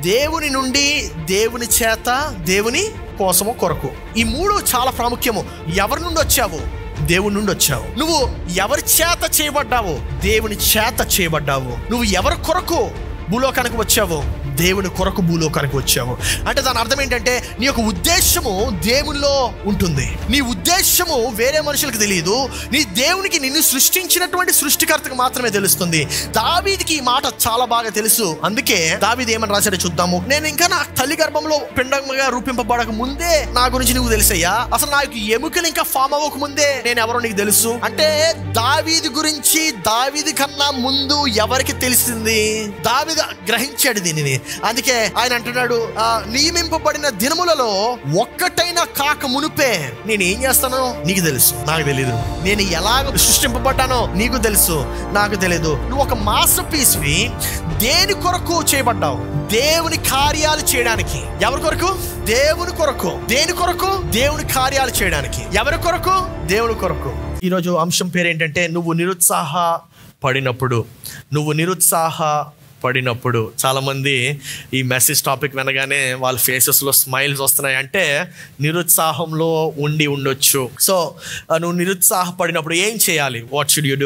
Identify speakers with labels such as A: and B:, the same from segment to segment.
A: దేవుని నుండి దేవుని చేత దేవుని కోసము కొరకు ఈ మూడు చాలా ప్రాముఖ్యము ఎవరి నుండి వచ్చావు దేవుని నుండి వచ్చావు నువ్వు ఎవరి చేత చేయబడ్డావు దేవుని చేత చేయబడ్డావు నువ్వు ఎవరి కొరకు భూలోకానికి వచ్చావు దేవుని కొరకు భూలోకానికి వచ్చావు అంటే దాని అర్థం ఏంటంటే నీ యొక్క ఉద్దేశము దేవునిలో ఉంటుంది నీ ఉద్దేశము వేరే మనుషులకు తెలియదు నీ దేవునికి నిన్ను సృష్టించినటువంటి సృష్టికర్తకు మాత్రమే తెలుస్తుంది దావీదికి ఈ మాట చాలా బాగా తెలుసు అందుకే దావీది ఏమని రాశాడో చూద్దాము నేను ఇంకా నా తల్లి గర్భంలో పిండంగా రూపింపబడక ముందే నా గురించి నువ్వు తెలుసయ్యా అసలు నాకు ఎముకలు ఇంకా ఫామ్ అవ్వక ముందే నేను ఎవరో నీకు తెలుసు అంటే దావీది గురించి దావీది కన్నా ముందు ఎవరికి తెలిసింది దావీదు గ్రహించాడు దీనిని అందుకే ఆయన అంటున్నాడు "ఆ, నియమింపబడిన దినములలో ఒక్కటైనా కాక మునుపే నేను ఏం చేస్తానో నీకు తెలుసు నాకు తెలియదు నేను ఎలాగ సృష్టింపబడ్డానో నీకు తెలుసు నాకు తెలియదు నువ్వు ఒక మాస్టర్ పీస్వి దేని కొరకు చేయబడ్డావు దేవుని కార్యాలు చేయడానికి ఎవరి కొరకు దేవుని కొరకు దేని కొరకు దేవుని కార్యాలు చేయడానికి ఎవరి కొరకు దేవుని కొరకు ఈరోజు అంశం పేరు ఏంటంటే నువ్వు నిరుత్సాహ పడినప్పుడు నువ్వు నిరుత్సాహ పడినప్పుడు చాలామంది ఈ మెసేజ్ టాపిక్ వినగానే వాళ్ళ ఫేసెస్లో స్మైల్స్ వస్తున్నాయి అంటే నిరుత్సాహంలో ఉండి ఉండొచ్చు సో ఆ, నువ్వు నిరుత్సాహపడినప్పుడు ఏం చేయాలి వాట్ షుడ్ యూ డూ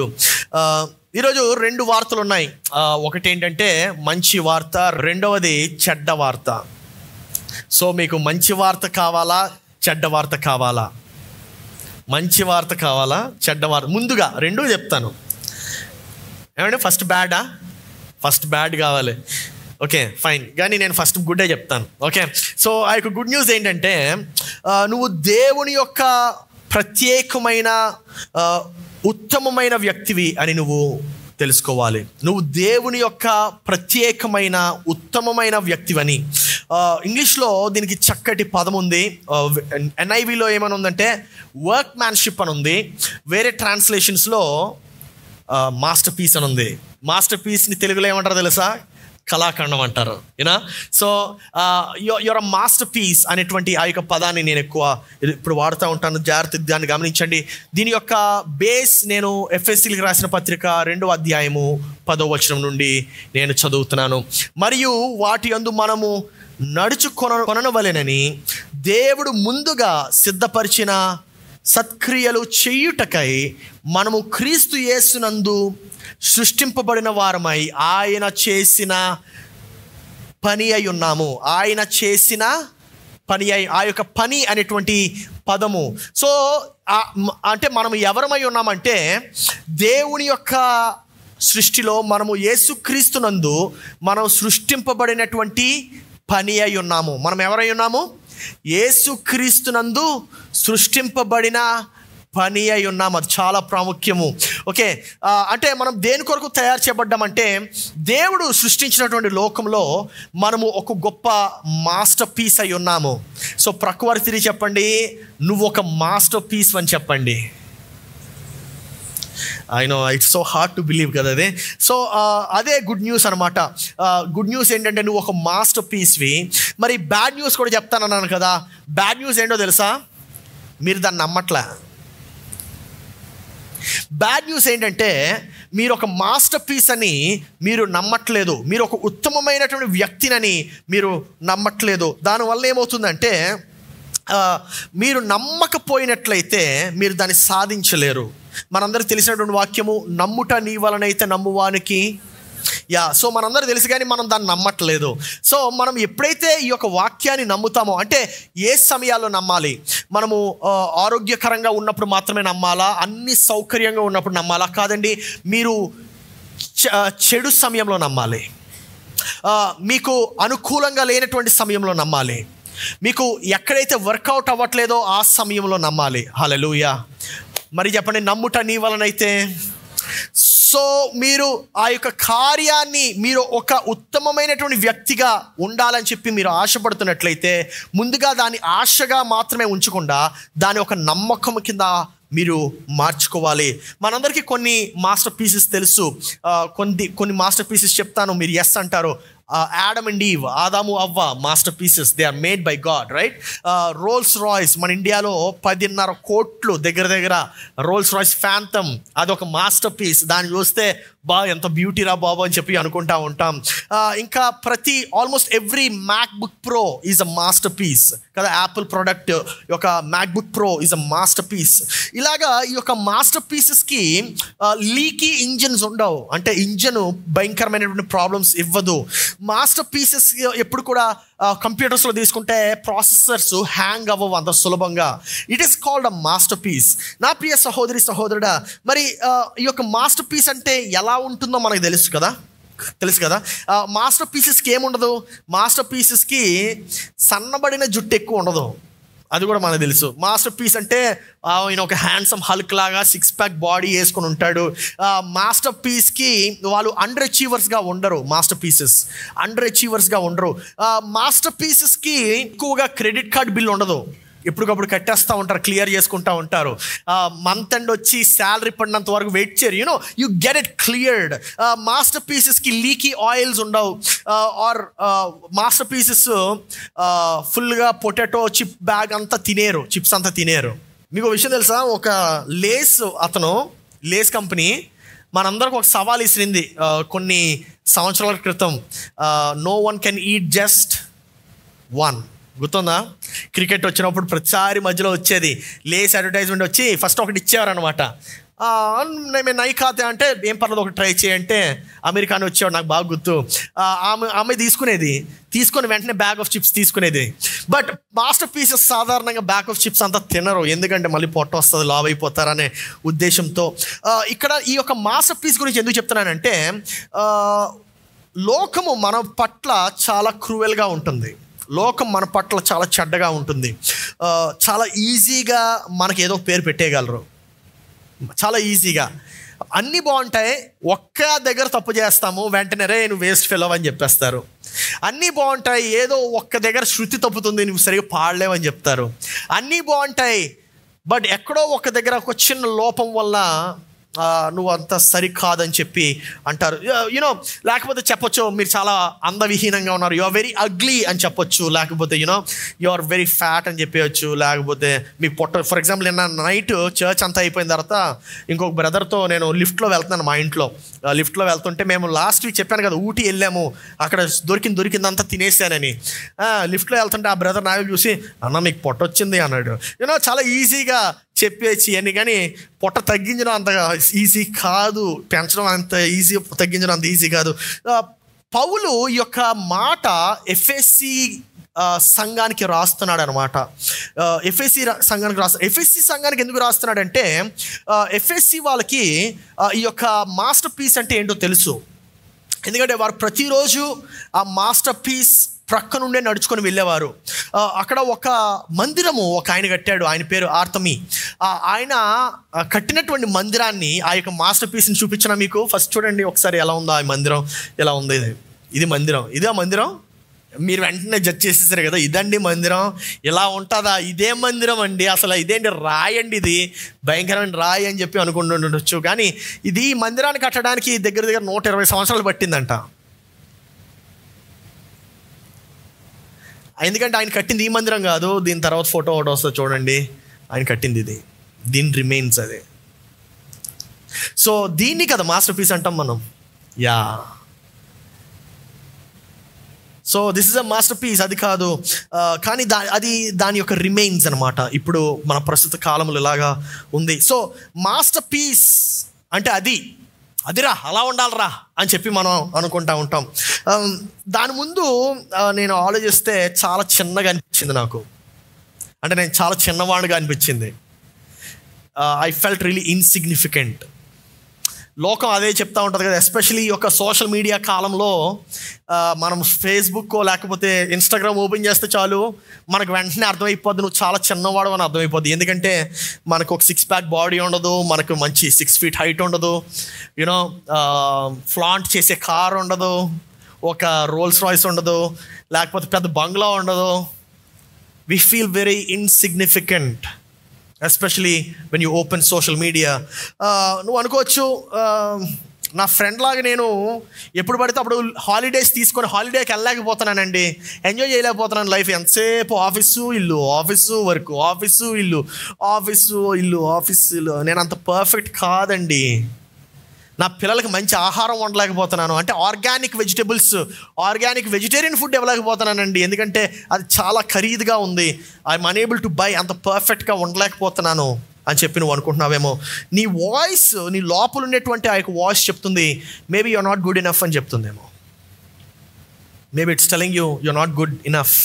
A: ఈరోజు రెండు వార్తలు ఉన్నాయి ఆ, ఒకటి ఏంటంటే మంచి వార్త రెండవది చెడ్డ వార్త సో మీకు మంచి వార్త కావాలా చెడ్డ వార్త కావాలా మంచి వార్త కావాలా చెడ్డ వార్త ముందుగా రెండూ చెప్తాను ఏమంటే ఫస్ట్ బ్యాడా ఫస్ట్ బ్యాడ్ కావాలి ఓకే ఫైన్ కానీ నేను ఫస్ట్ గుడ్డే చెప్తాను ఓకే సో ఆ యొక్క గుడ్ న్యూస్ ఏంటంటే ఆ, నువ్వు దేవుని యొక్క ప్రత్యేకమైన ఆ, ఉత్తమమైన వ్యక్తివి అని నువ్వు తెలుసుకోవాలి నువ్వు దేవుని యొక్క ప్రత్యేకమైన ఉత్తమమైన వ్యక్తివని ఆ, ఇంగ్లీష్లో దీనికి చక్కటి పదం ఉంది ఎన్ఐవిలో ఏమని ఉందంటే వర్క్ మ్యాన్షిప్ అని ఉంది వేరే ట్రాన్స్లేషన్స్లో మాస్టర్ పీస్ అని ఉంది మాస్టర్ పీస్ని తెలుగులో ఏమంటారు తెలుసా కళాఖండం అంటారు you know so your masterpiece అనేటువంటి ఆ యొక్క పదాన్ని నేను ఎక్కువ ఇప్పుడు వాడుతూ ఉంటాను జాగ్రత్త దాన్ని గమనించండి దీని యొక్క బేస్ నేను ఎఫ్ఎస్సీలకు రాసిన పత్రిక రెండో అధ్యాయము పదో వచనం నుండి నేను చదువుతున్నాను మరియు వాటి యందు మనము నడుచుకొన కొనవలెనని దేవుడు ముందుగా సిద్ధపరిచిన సత్క్రియలు చేయుటకై మనము క్రీస్తు యేసునందు సృష్టింపబడిన వారమై ఆయన చేసిన పని అయి ఉన్నాము ఆయన చేసిన పని అయి ఆ యొక్క పని అనేటువంటి పదము సో ఆ- మ- అంటే మనం ఎవరమై ఉన్నామంటే దేవుని యొక్క సృష్టిలో మనము యేసుక్రీస్తునందు మనం సృష్టింపబడినటువంటి పని అయి ఉన్నాము మనం ఎవరై ఉన్నాము యేసుక్రీస్తునందు సృష్టింపబడిన పని అయి ఉన్నాం అది చాలా ప్రాముఖ్యము ఓకే ఆ, అంటే మనం దేని కొరకు తయారు చేయబడ్డామంటే దేవుడు సృష్టించినటువంటి లోకంలో మనము ఒక గొప్ప మాస్టర్ పీస్ అయి ఉన్నాము సో ప్రకృతి తిరిగి చెప్పండి నువ్వు ఒక మాస్టర్ పీస్ అని చెప్పండి I know it's so hard to believe కదా అదే సో అదే గుడ్ న్యూస్ అనమాట గుడ్ న్యూస్ ఏంటంటే నువ్వు ఒక మాస్టర్ పీస్వి మరి బ్యాడ్ న్యూస్ కూడా చెప్తానన్నాను కదా బ్యాడ్ న్యూస్ ఏంటో తెలుసా మీరు దాన్ని నమ్మట్లే బ్యాడ్ న్యూస్ ఏంటంటే మీరు ఒక మాస్టర్ పీస్ అని మీరు నమ్మట్లేదు మీరు ఒక ఉత్తమమైనటువంటి వ్యక్తినని మీరు నమ్మట్లేదు దానివల్ల ఏమవుతుందంటే ఆ, మీరు నమ్మకపోయినట్లయితే మీరు దాన్ని సాధించలేరు మనందరికి తెలిసినటువంటి వాక్యము నమ్ముట నీ వలనైతే నమ్మువానికి యా సో మనందరూ తెలుసు కానీ మనం దాన్ని నమ్మట్లేదు సో మనం ఎప్పుడైతే ఈ యొక్క వాక్యాన్ని నమ్ముతామో అంటే ఏ సమయాల్లో నమ్మాలి మనము ఆ, ఆరోగ్యకరంగా ఉన్నప్పుడు మాత్రమే నమ్మాలా అన్ని సౌకర్యంగా ఉన్నప్పుడు నమ్మాలా కాదండి మీరు చ- చెడు సమయంలో నమ్మాలి ఆ, మీకు అనుకూలంగా లేనటువంటి సమయంలో నమ్మాలి మీకు ఎక్కడైతే వర్కౌట్ అవ్వట్లేదో ఆ సమయంలో నమ్మాలి హలలుయా మరి చెప్పండి నమ్ముట నీ వలనైతే సో మీరు ఆ యొక్క కార్యాన్ని మీరు ఒక ఉత్తమమైనటువంటి వ్యక్తిగా ఉండాలని చెప్పి మీరు ఆశపడుతున్నట్లయితే ముందుగా దాన్ని ఆశగా మాత్రమే ఉంచకుండా దాని ఒక నమ్మకం కింద మీరు మార్చుకోవాలి మనందరికీ కొన్ని మాస్టర్ పీసెస్ తెలుసు ఆ, కొన్ని కొన్ని మాస్టర్ పీసెస్ చెప్తాను మీరు ఎస్ అంటారు యాడమ్ అండ్ ఈవ్ ఆదాము అవ్వ masterpieces they are made by God right Rolls Royce మన ఇండియాలో పదిన్నర కోట్లు దగ్గర దగ్గర రోల్స్ రాయ్స్ ఫ్యాంతమ్ అదొక మాస్టర్ పీస్ దాన్ని చూస్తే బా ఎంత బ్యూటీ రా బాబు అని చెప్పి అనుకుంటా ఉంటాం ఆ, ఇంకా ప్రతి almost every MacBook Pro is a masterpiece కదా యాపిల్ ప్రోడక్ట్ యొక్క MacBook Pro is a masterpiece ఇలాగా ఈ యొక్క మాస్టర్ పీసెస్కి లీకీ ఇంజిన్స్ ఉండవు అంటే ఇంజన్ భయంకరమైనటువంటి ప్రాబ్లమ్స్ ఇవ్వదు మాస్టర్ పీసెస్ ఎప్పుడు కూడా కంప్యూటర్స్లో తీసుకుంటే ప్రాసెసర్స్ హ్యాంగ్ అవ్వవు అంత సులభంగా it is called a masterpiece నా ప్రియ సహోదరి సహోదరుడా మరి ఆ, ఈ యొక్క మాస్టర్ పీస్ అంటే ఎలా ఉంటుందో మనకు తెలుసు కదా తెలుసు కదా మాస్టర్ పీసెస్కి ఏముండదు మాస్టర్ పీసెస్కి సన్నబడిన జుట్టు ఎక్కువ ఉండదు అది కూడా మనకు తెలుసు మాస్టర్ పీస్ అంటే ఆ, ఆయన ఒక హ్యాండ్సమ్ హల్క్ లాగా సిక్స్ ప్యాక్ బాడీ వేసుకొని ఉంటాడు ఆ, మాస్టర్ పీస్కి వాళ్ళు అండర్ అచీవర్స్గా ఉండరు మాస్టర్ పీసెస్ అండర్ అచీవర్స్గా ఉండరు ఆ, మాస్టర్ పీసెస్కి ఎక్కువగా క్రెడిట్ కార్డ్ బిల్ ఉండదు ఎప్పటికప్పుడు కట్టేస్తూ ఉంటారు క్లియర్ చేసుకుంటూ ఉంటారు మంత్ ఎండ్ వచ్చి శాలరీ పడినంత వరకు వెయిట్ చేయరు you know you get it cleared మాస్టర్ పీసెస్కి లీకీ ఆయిల్స్ ఉండవు ఆర్ మాస్టర్ పీసెస్ ఫుల్గా పొటాటో చిప్ బ్యాగ్ అంతా తినేరు చిప్స్ అంతా తినేరు మీకు ఒక విషయం తెలుసా ఒక లేస్ అతను లేస్ కంపెనీ మనందరికి ఒక సవాల్ ఇసిరింది ఆ, కొన్ని సంవత్సరాల క్రితం no one can eat just one గుర్తుందా క్రికెట్ వచ్చినప్పుడు ప్రతిసారి మధ్యలో వచ్చేది లేస్ అడ్వర్టైజ్మెంట్ వచ్చి ఫస్ట్ ఒకటి ఇచ్చేవారనమాట మేము నై ఖాతే అంటే ఏం పర్లేదు ఒకటి ట్రై చేయంటే అమెరికాని వచ్చేవాడు నాకు బాగా గుర్తు ఆ, ఆమె ఆమె తీసుకునేది తీసుకొని వెంటనే బ్యాగ్ ఆఫ్ చిప్స్ తీసుకునేది బట్ మాస్టర్ పీసెస్ సాధారణంగా బ్యాగ్ ఆఫ్ చిప్స్ అంతా తినరు ఎందుకంటే మళ్ళీ పొట్ట వస్తుంది లావ్ అయిపోతారనే ఉద్దేశంతో ఆ, ఇక్కడ ఈ యొక్క మాస్టర్ పీస్ గురించి ఎందుకు చెప్తున్నానంటే ఆ, లోకము మన పట్ల చాలా క్రూయల్గా ఉంటుంది లోకం మన పట్ల చాలా చెడ్డగా ఉంటుంది ఆ, చాలా ఈజీగా మనకి ఏదో ఒక పేరు పెట్టేయగలరు చాలా ఈజీగా అన్నీ బాగుంటాయి ఒక్క దగ్గర తప్పు చేస్తాము వెంటనే రే నువ్వు వేస్ట్ ఫెలో అని చెప్పేస్తారు అన్నీ బాగుంటాయి ఏదో ఒక్క దగ్గర శృతి తప్పుతుంది నువ్వు సరిగా పాడలేవని చెప్తారు అన్నీ బాగుంటాయి బట్ ఎక్కడో ఒక దగ్గర ఒక చిన్న లోపం వల్ల ఆ, నువ్వు అంత సరికాదని చెప్పి అంటారు యూనో లేకపోతే చెప్పొచ్చు మీరు చాలా అందవిహీనంగా ఉన్నారు యు ఆర్ వెరీ అగ్లీ అని చెప్పొచ్చు లేకపోతే you know you are very fat అని చెప్పవచ్చు లేకపోతే మీ పొట్ట ఫర్ ఎగ్జాంపుల్ నిన్న నైట్ చర్చ్ అంతా అయిపోయిన తర్వాత ఇంకొక బ్రదర్తో నేను లిఫ్ట్లో వెళ్తున్నాను మా ఇంట్లో ఆ, లిఫ్ట్లో వెళ్తుంటే మేము లాస్ట్ వీక్ చెప్పాను కదా ఊటీ వెళ్ళాము అక్కడ దొరికింది దొరికిందంతా తినేసానని ఆ, లిఫ్ట్లో వెళ్తుంటే ఆ బ్రదర్ నాకు చూసి అన్న మీకు పొట్ట వచ్చింది అన్నాడు యూనో చాలా ఈజీగా చెప్పేసి అని కానీ పొట్ట తగ్గించడం అంత ఈజీ కాదు పెంచడం అంత ఈజీ తగ్గించడం అంత ఈజీ కాదు ఆ, పౌలు ఈ యొక్క మాట ఎఫ్ఎస్సి సంఘానికి రాస్తున్నాడు అనమాట ఎఫ్ఎస్సి సంఘానికి రాస్తా ఎఫ్ఎస్సి సంఘానికి ఎందుకు రాస్తున్నాడంటే ఎఫ్ఎస్సి వాళ్ళకి ఆ, ఈ యొక్క మాస్టర్ పీస్ అంటే ఏంటో తెలుసు ఎందుకంటే వారు ప్రతిరోజు ఆ మాస్టర్ పీస్ ప్రక్క నుండే నడుచుకొని వెళ్ళేవారు ఆ, అక్కడ ఒక మందిరము ఒక ఆయన కట్టాడు ఆయన పేరు ఆర్తమి ఆ, ఆయన ఆ, కట్టినటువంటి మందిరాన్ని ఆ యొక్క మాస్టర్ పీస్ని చూపించిన మీకు ఫస్ట్ చూడండి ఒకసారి ఎలా ఉందో ఆ మందిరం ఎలా ఉంది ఇది ఇది మందిరం ఇదే మందిరం మీరు వెంటనే జడ్జ్ చేసేసారు కదా ఇదండి మందిరం ఇలా ఉంటుందా ఇదే మందిరం అండి అసలు ఇదేంటి రాయి అండి ఇది భయంకరమైన రాయి అని చెప్పి అనుకుంటుండొచ్చు కానీ ఇది ఈ మందిరాన్ని కట్టడానికి దగ్గర దగ్గర నూట ఇరవై సంవత్సరాలు పట్టిందంట ఎందుకంటే ఆయన కట్టింది ఈ మందిరం కాదు దీని తర్వాత ఫోటో ఒకటి వస్తుంది చూడండి ఆయన కట్టింది ఇది దీని రిమైన్స్ అదే సో దీన్ని కదా మాస్టర్ పీస్ అంటాం మనం yeah so this is a masterpiece అది కాదు ఆ, కానీ దా అది దాని యొక్క రిమైన్స్ అనమాట ఇప్పుడు మన ప్రస్తుత కాలంలో ఇలాగా ఉంది సో మాస్టర్ పీస్ అంటే అది అదిరా అలా ఉండాలిరా అని చెప్పి మనం అనుకుంటా ఉంటాం ఆ, దాని ముందు ఆ, నేను ఆలోచిస్తే చాలా చిన్నగా అనిపించింది నాకు అంటే నేను చాలా చిన్నవాడిగా అనిపించింది ఐ ఫెల్ట్ రియలీ ఇన్సిగ్నిఫికెంట్ లోకం అదే చెప్తా ఉంటుంది కదా ఎస్పెషలీ ఈ యొక్క సోషల్ మీడియా కాలంలో ఆ, మనం ఫేస్బుక్ లేకపోతే ఇన్స్టాగ్రామ్ ఓపెన్ చేస్తే చాలు మనకు వెంటనే అర్థమైపోద్ది నువ్వు చాలా చిన్నవాడు అని అర్థమైపోద్ది ఎందుకంటే మనకు ఒక సిక్స్ ప్యాక్ బాడీ ఉండదు మనకు మంచి సిక్స్ ఫీట్ హైట్ ఉండదు యూనో ఫ్లాంట్ చేసే కార్ ఉండదు ఒక రోల్స్ రాయిస్ ఉండదు లేకపోతే పెద్ద బంగ్లా ఉండదు we feel very insignificant especially when you open social media నువ్వు అనుకోవచ్చు uh, నా ఫ్రెండ్ లాగా నేను ఎప్పుడు పడితే అప్పుడు హాలిడేస్ తీసుకొని హాలిడేకి వెళ్ళలేకపోతున్నానండి ఎంజాయ్ చేయలేకపోతున్నాను లైఫ్ ఎంతసేపు ఆఫీసు ఇల్లు ఆఫీసు వర్క్ ఆఫీసు ఇల్లు ఆఫీసు ఇల్లు ఆఫీసు ఇల్లు నేను అంత పర్ఫెక్ట్ కాదండి నా పిల్లలకి మంచి ఆహారం వండలేకపోతున్నాను అంటే organic vegetables organic vegetarian food ఇవ్వలేకపోతున్నానండి ఎందుకంటే అది చాలా ఖరీదుగా ఉంది ఐఎమ్ అనేబుల్ టు బై అంత పర్ఫెక్ట్గా వండలేకపోతున్నాను అని చెప్పి నువ్వు అనుకుంటున్నావేమో నీ వాయిస్ నీ లోపల ఉండేటువంటి ఆ యొక్క వాయిస్ చెప్తుంది maybe you're not good enough అని చెప్తుందేమో maybe it's telling you you're not good enough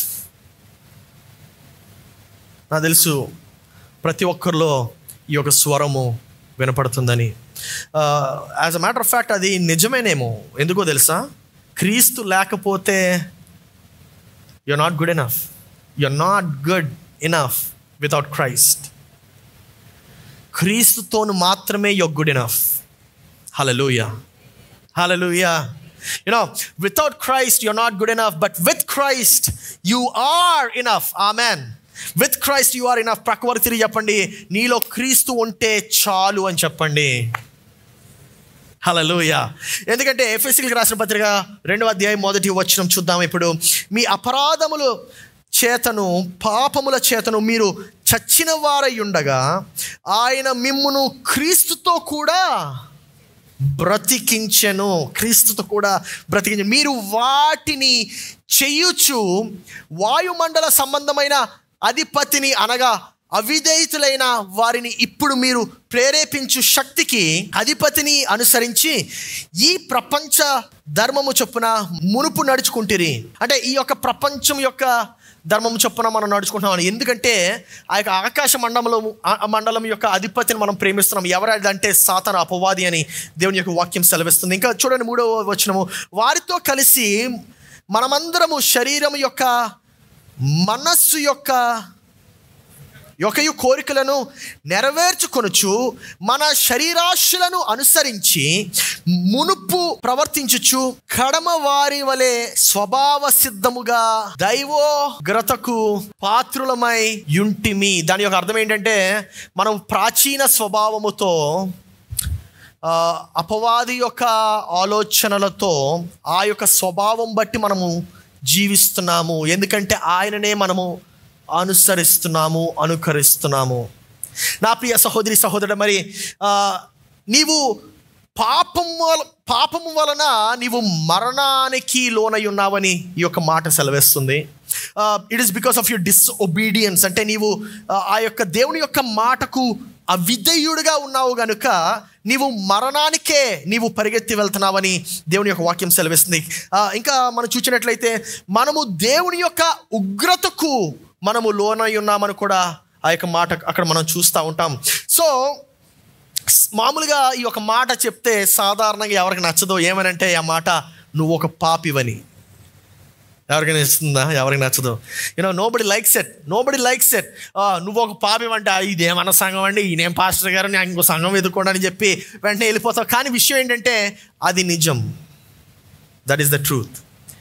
A: నాకు తెలుసు ప్రతి ఒక్కరిలో ఈ యొక్క స్వరము వినపడుతుందని as a matter of fact అది నిజమేనేమో ఎందుకో తెలుసా క్రీస్తు లేకపోతే you not good enough you not good enough without Christ క్రీస్తుతోను మాత్రమే you good enough hallelujah hallelujah You know, without Christ, you're not good enough, but with Christ, you are enough. Amen. With Christ you are in ప్రక్క వరకు తిరిగి చెప్పండి నీలో క్రీస్తు ఉంటే చాలు అని చెప్పండి హలలుయ ఎందుకంటే ఎఫ్ఎస్సీలకు రాసిన పత్రిక రెండవ అధ్యాయం మొదటి వచ్చిన చూద్దాం ఇప్పుడు మీ అపరాధములు చేతను పాపముల చేతను మీరు చచ్చిన వారై ఉండగా ఆయన మిమ్మును క్రీస్తుతో కూడా బ్రతికించెను క్రీస్తుతో కూడా బ్రతికించను మీరు వాటిని చెయ్యుచు వాయుమండల సంబంధమైన అధిపతిని అనగా అవిధేయితులైన వారిని ఇప్పుడు మీరు ప్రేరేపించు శక్తికి అధిపతిని అనుసరించి ఈ ప్రపంచ ధర్మము చొప్పున మునుపు నడుచుకుంటురి అంటే ఈ యొక్క ప్రపంచం యొక్క ధర్మం చొప్పున మనం నడుచుకుంటున్నాం ఎందుకంటే ఆ యొక్క ఆకాశ మండలం ఆ మండలం యొక్క అధిపతిని మనం ప్రేమిస్తున్నాం ఎవరంటే సాతన అపవాది అని దేవుని యొక్క వాక్యం సెలవిస్తుంది ఇంకా చూడండి మూడవ వచనము వారితో కలిసి మనమందరము శరీరం యొక్క మనస్సు యొక్క యొక్కయు కోరికలను నెరవేర్చుకొనుచు మన శరీరాశులను అనుసరించి మునుపు ప్రవర్తించుచు కడమ వారి వలె స్వభావ సిద్ధముగా దైవోగ్రతకు పాత్రులమై యుంటిమి దాని యొక్క అర్థం ఏంటంటే మనం ప్రాచీన స్వభావముతో ఆ, అపవాది యొక్క ఆలోచనలతో ఆ యొక్క స్వభావం బట్టి మనము జీవిస్తున్నాము ఎందుకంటే ఆయననే మనము అనుసరిస్తున్నాము అనుకరిస్తున్నాము నా ప్రియ సహోదరి సహోదరుడు మరి ఆ, నీవు పాపం వల పాపము వలన నీవు మరణానికి లోనై ఉన్నావని ఈ యొక్క మాట సెలవిస్తుంది it is because of your disobedience అంటే నీవు ఆ, ఆ యొక్క దేవుని యొక్క మాటకు అవిధేయుడిగా ఉన్నావు గనుక నీవు మరణానికే నీవు పరిగెత్తి వెళ్తున్నావని దేవుని యొక్క వాక్యం సెలవిస్తుంది ఆ, ఇంకా మనం చూసినట్లయితే మనము దేవుని యొక్క ఉగ్రతకు మనము లోనై ఉన్నామని కూడా ఆ యొక్క మాట అక్కడ మనం చూస్తూ ఉంటాం సో మామూలుగా ఈ ఒక మాట చెప్తే సాధారణంగా ఎవరికి నచ్చదో ఏమనంటే ఆ మాట నువ్వు ఒక పాపివని ఎవరికైనా ఇస్తుందా ఎవరికి నచ్చదు you know nobody likes it nobody likes it నువ్వు ఒక పాపం అంటే ఇదేమన్నా సంఘం అండి ఈయనేం పాస్టర్ గారు నేను ఇంకో సంఘం ఎదుర్కోండి అని చెప్పి వెంటనే వెళ్ళిపోతావు కానీ విషయం ఏంటంటే అది నిజం దట్ ఈస్ ద ట్రూత్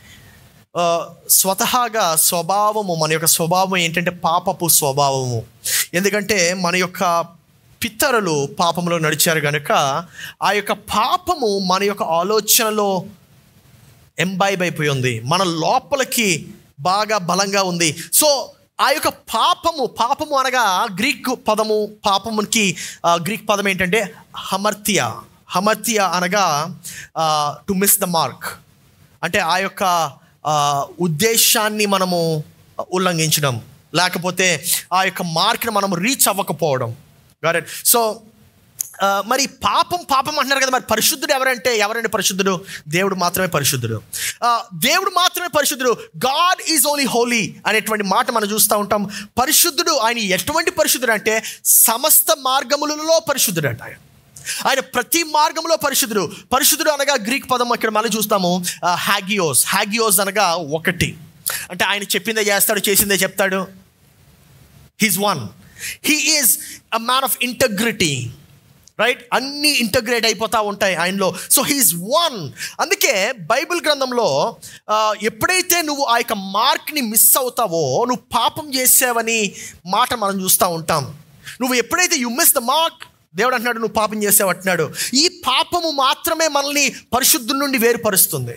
A: స్వతహాగా స్వభావము మన యొక్క స్వభావం ఏంటంటే పాపపు స్వభావము ఎందుకంటే మన యొక్క పితరులు పాపంలో నడిచారు కనుక ఆ యొక్క పాపము మన యొక్క ఆలోచనలో ఎంబైబ్ అయిపోయి ఉంది మన లోపలికి బాగా బలంగా ఉంది సో ఆ యొక్క పాపము పాపము అనగా గ్రీక్ పదము పాపముకి ఆ, గ్రీక్ పదం ఏంటంటే హమర్తియా హమర్తియా అనగా టు మిస్ ద మార్క్ అంటే ఆ యొక్క ఆ, ఉద్దేశాన్ని మనము ఉల్లంఘించడం లేకపోతే ఆ యొక్క మార్క్ని మనం రీచ్ అవ్వకపోవడం గారెట్ సో ఆ, మరి పాపం పాపం అంటున్నారు కదా మరి పరిశుద్ధుడు ఎవరంటే ఎవరంటే పరిశుద్ధుడు దేవుడు మాత్రమే పరిశుద్ధుడు ఆ, దేవుడు మాత్రమే పరిశుద్ధుడు గాడ్ ఈజ్ ఓన్లీ హోలీ అనేటువంటి మాట మనం చూస్తూ ఉంటాం పరిశుద్ధుడు ఆయన ఎటువంటి పరిశుద్ధుడు అంటే సమస్త మార్గములలో పరిశుద్ధుడు అంట ఆయన ఆయన ప్రతి మార్గంలో పరిశుద్ధుడు పరిశుద్ధుడు అనగా గ్రీక్ పదం ఇక్కడ మళ్ళీ చూస్తాము హ్యాగియోస్ హ్యాగియోస్ అనగా ఒకటి అంటే ఆయన చెప్పిందే చేస్తాడు చేసిందే చెప్తాడు he's one he is a man of integrity right అన్నీ ఇంటగ్రేట్ అయిపోతూ ఉంటాయి ఆయనలో సో హీఈస్ వన్ అందుకే బైబిల్ గ్రంథంలో ఆ, ఎప్పుడైతే నువ్వు ఆ యొక్క మార్క్ని మిస్ అవుతావో నువ్వు పాపం చేసావని మాట మనం చూస్తూ ఉంటాం నువ్వు ఎప్పుడైతే యు మిస్ ద మార్క్ దేవుడు అంటున్నాడు నువ్వు పాపం చేసావు అంటున్నాడు ఈ పాపము మాత్రమే మనల్ని పరిశుద్ధుల నుండి వేరుపరుస్తుంది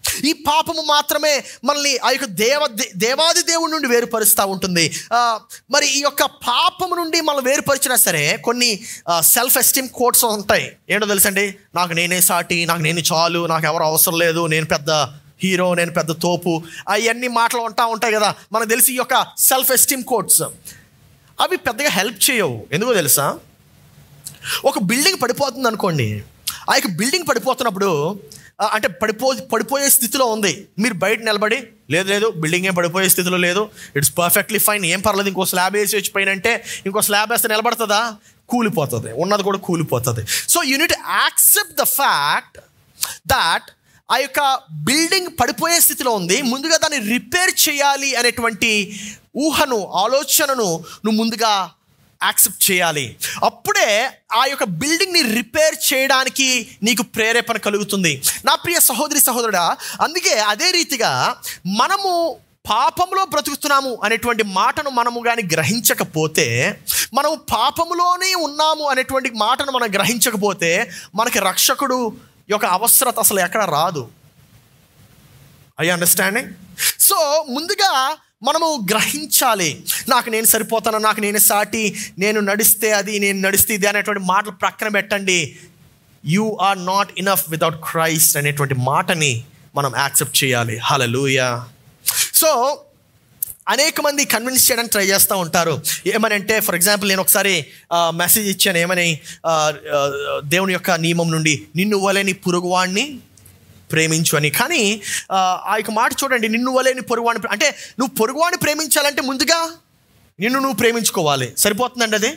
A: ఈ పాపము మాత్రమే మనల్ని ఆ యొక్క దేవ దే- దేవాది దేవుడి నుండి వేరుపరుస్తూ ఉంటుంది ఆ, మరి ఈ యొక్క పాపము నుండి మనం వేరుపరిచినా సరే కొన్ని సెల్ఫ్ ఎస్టీమ్ కోడ్స్ ఉంటాయి ఏంటో తెలుసండి నాకు నేనే సాటి నాకు నేను చాలు నాకు ఎవరు అవసరం లేదు నేను పెద్ద హీరో నేను పెద్ద తోపు అవన్నీ మాటలు ఉంటా ఉంటాయి కదా మనకు తెలిసి ఈ యొక్క సెల్ఫ్ ఎస్టీమ్ కోడ్స్ అవి పెద్దగా హెల్ప్ చేయవు ఎందుకో తెలుసా ఒక బిల్డింగ్ పడిపోతుంది అనుకోండి ఆ యొక్క బిల్డింగ్ పడిపోతున్నప్పుడు ఆ, అంటే పడిపో పడిపోయే స్థితిలో ఉంది మీరు బయట నిలబడి లేదు లేదు బిల్డింగ్ ఏం పడిపోయే స్థితిలో లేదు ఇట్స్ పర్ఫెక్ట్లీ ఫైన్ ఏం పర్లేదు ఇంకో స్లాబ్ వేసి వచ్చి పైన అంటే ఇంకో స్లాబ్ వేస్తే నిలబడుతుందా కూలిపోతుంది ఉన్నది కూడా కూలిపోతుంది so you need accept the fact that ఆ యొక్క బిల్డింగ్ పడిపోయే స్థితిలో ఉంది ముందుగా దాన్ని రిపేర్ చేయాలి అనేటువంటి ఊహను ఆలోచనను నువ్వు ముందుగా యాక్సెప్ట్ చేయాలి అప్పుడే ఆ యొక్క బిల్డింగ్ని రిపేర్ చేయడానికి నీకు ప్రేరేపణ కలుగుతుంది నా ప్రియ సహోదరి సహోదరుడా అందుకే అదే రీతిగా మనము పాపంలో బ్రతుకుతున్నాము అనేటువంటి మాటను మనము కానీ గ్రహించకపోతే మనము పాపములోనే ఉన్నాము అనేటువంటి మాటను మనం గ్రహించకపోతే మనకి రక్షకుడు యొక్క అవసరత అసలు ఎక్కడ రాదు ఐ అండర్స్టాండింగ్ సో ముందుగా మనము గ్రహించాలి నాకు నేను సరిపోతాను నాకు నేను సాటి నేను నడిస్తే అది నేను నడిస్తే ఇది అనేటువంటి మాటలు ప్రక్కన పెట్టండి you are not enough without Christ అనేటువంటి మాటని మనం యాక్సెప్ట్ చేయాలి హలలుయ సో అనేక మంది కన్విన్స్ చేయడానికి ట్రై చేస్తూ ఉంటారు ఏమని అంటే ఫర్ ఎగ్జాంపుల్ నేను ఒకసారి మెసేజ్ ఇచ్చాను ఏమని ఆ, ఆ, దేవుని యొక్క నియమం నుండి నిన్ను వలేని పురుగువాణ్ణి ప్రేమించు అని కానీ ఆ, ఆ యొక్క మాట చూడండి నిన్ను వలేని పొరుగువాణి ప్రే- అంటే నువ్వు పొరుగువాణి ప్రేమించాలంటే ముందుగా నిన్ను నువ్వు ప్రేమించుకోవాలి సరిపోతుందండి అది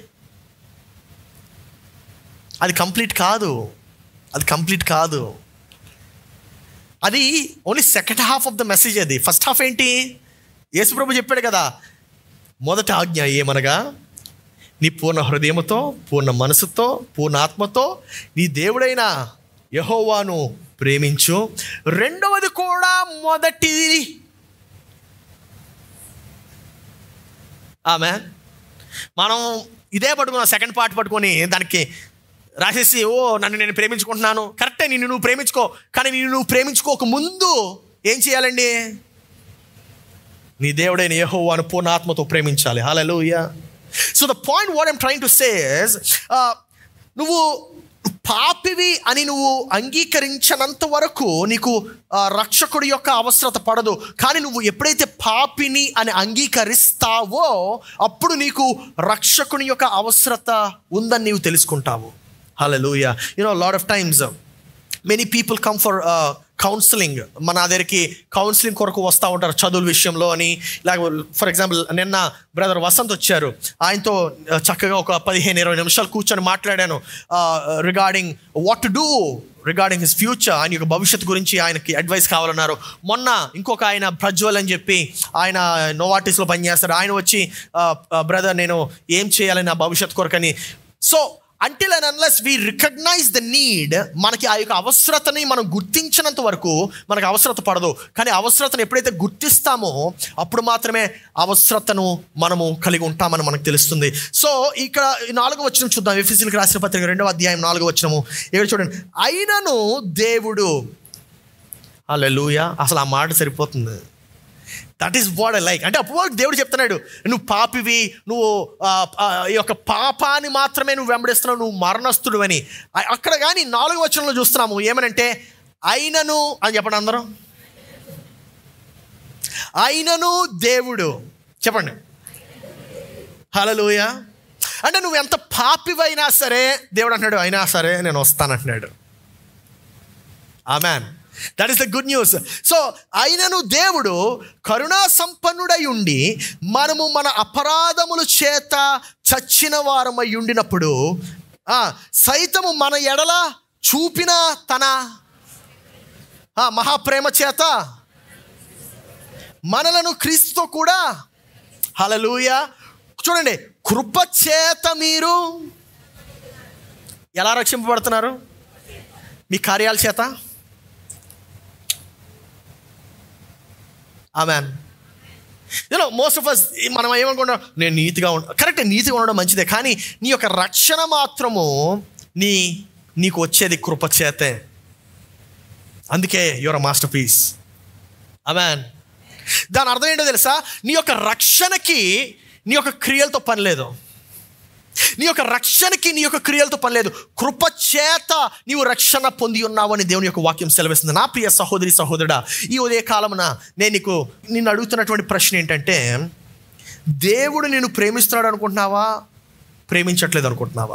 A: అది కంప్లీట్ కాదు అది కంప్లీట్ కాదు అది only second half of the message అది ఫస్ట్ హాఫ్ ఏంటి యేసుప్రభు చెప్పాడు కదా మొదటి ఆజ్ఞ ఏమనగా నీ పూర్ణ హృదయముతో పూర్ణ మనసుతో పూర్ణ ఆత్మతో నీ దేవుడైన యహోవాను ప్రేమించు రెండవది కూడా మొదటిది ఆమె మనం ఇదే పట్టుకున్నాం సెకండ్ పార్ట్ పట్టుకొని దానికి రాసేసి ఓ నన్ను నేను ప్రేమించుకుంటున్నాను కరెక్టే నిన్ను నువ్వు ప్రేమించుకో కానీ నిన్ను నువ్వు ప్రేమించుకోక ముందు ఏం చేయాలండి నీ దేవుడైన యెహోవాను పూర్ణ ఆత్మతో ప్రేమించాలి hallelujah so the point what I'm trying to says నువ్వు పాపివి అని నువ్వు అంగీకరించనంత వరకు నీకు ఆ, రక్షకుడి యొక్క అవసరత పడదు కానీ నువ్వు ఎప్పుడైతే పాపిని అని అంగీకరిస్తావో అప్పుడు నీకు రక్షకుని యొక్క అవసరత ఉందని నీవు తెలుసుకుంటావు hallelujah you know lot of times many people come for counselling మన దగ్గరికి కౌన్సిలింగ్ కొరకు వస్తూ ఉంటారు చదువుల విషయంలో అని లేకపోతే ఫర్ ఎగ్జాంపుల్ నిన్న బ్రదర్ వసంత్ వచ్చారు ఆయనతో uh, చక్కగా ఒక పదిహేను ఇరవై నిమిషాలు కూర్చొని మాట్లాడాను regarding what to do regarding his future ఆయన యొక్క భవిష్యత్తు గురించి ఆయనకి అడ్వైస్ కావాలన్నారు మొన్న ఇంకొక ఆయన ప్రజ్వల్ అని చెప్పి ఆయన నోవాటిస్లో పనిచేస్తారు ఆయన వచ్చి బ్రదర్ నేను ఏం చేయాలి నా భవిష్యత్తు కొరకని so until and unless we recognize the need మనకి ఆ యొక్క అవసరతని మనం గుర్తించినంత వరకు మనకు అవసరత పడదు కానీ అవసరతను ఎప్పుడైతే గుర్తిస్తామో అప్పుడు మాత్రమే అవసరతను మనము కలిగి ఉంటామని మనకు తెలుస్తుంది సో ఇక్కడ ఈ నాలుగో వచ్చిన చూద్దాం ఎఫీసీలకు రాసిన పత్రిక రెండవ అధ్యాయం నాలుగో వచ్చినము ఇక్కడ చూడండి అయినను దేవుడు అలా అసలు ఆ మాట సరిపోతుంది that is what I like అంటే అప్పుడు దేవుడు చెప్తున్నాడు నువ్వు పాపివి నువ్వు ఆ, ఆ, ఈ యొక్క పాపాన్ని మాత్రమే నువ్వు వెంబడిస్తున్నావు నువ్వు మరణస్తుడు అని అ- అక్కడ కానీ నాలుగు వచనంలో చూస్తున్నాము ఏమనంటే అయినను అని చెప్పండి అందరం అయినను దేవుడు చెప్పండి హలలుయ అంటే నువ్వు ఎంత పాపివైనా సరే దేవుడు అంటున్నాడు అయినా సరే నేను వస్తానంటున్నాడు amen that is the good news so అయినను దేవుడు కరుణా సంపన్నుడై ఉండి మనము మన అపరాధముల చేత చచ్చిన వారమై ఉండినప్పుడు ఆ, సైతము మన ఎడల చూపిన తన ఆ, మహాప్రేమ చేత మనలను క్రీస్తుతో కూడా హలలుయ చూడండి కృప చేత మీరు ఎలా రక్షింపబడుతున్నారు మీ కార్యాల చేత amen you know most of us మనం ఏమనుకుంటాం నేను నీతిగా ఉండ కరెక్ట్ నీతిగా ఉండడం మంచిదే కానీ నీ యొక్క రక్షణ మాత్రము నీ నీకు వచ్చేది కృప చేతే అందుకే యువర్ మాస్టర్ పీస్ అమెన్ దాని అర్థం ఏంటో తెలుసా నీ యొక్క రక్షణకి నీ యొక్క క్రియలతో పని లేదు నీ యొక్క రక్షణకి నీ యొక్క క్రియలతో పని లేదు కృప చేత నీవు రక్షణ పొంది ఉన్నావు అని దేవుని యొక్క వాక్యం సెలవిస్తుంది నా ప్రియ సహోదరి సహోదరుడా ఈ ఉదయ కాలమున నేను నీకు నిన్ను అడుగుతున్నటువంటి ప్రశ్న ఏంటంటే దేవుడు నేను ప్రేమిస్తున్నాడు అనుకుంటున్నావా ప్రేమించట్లేదు అనుకుంటున్నావా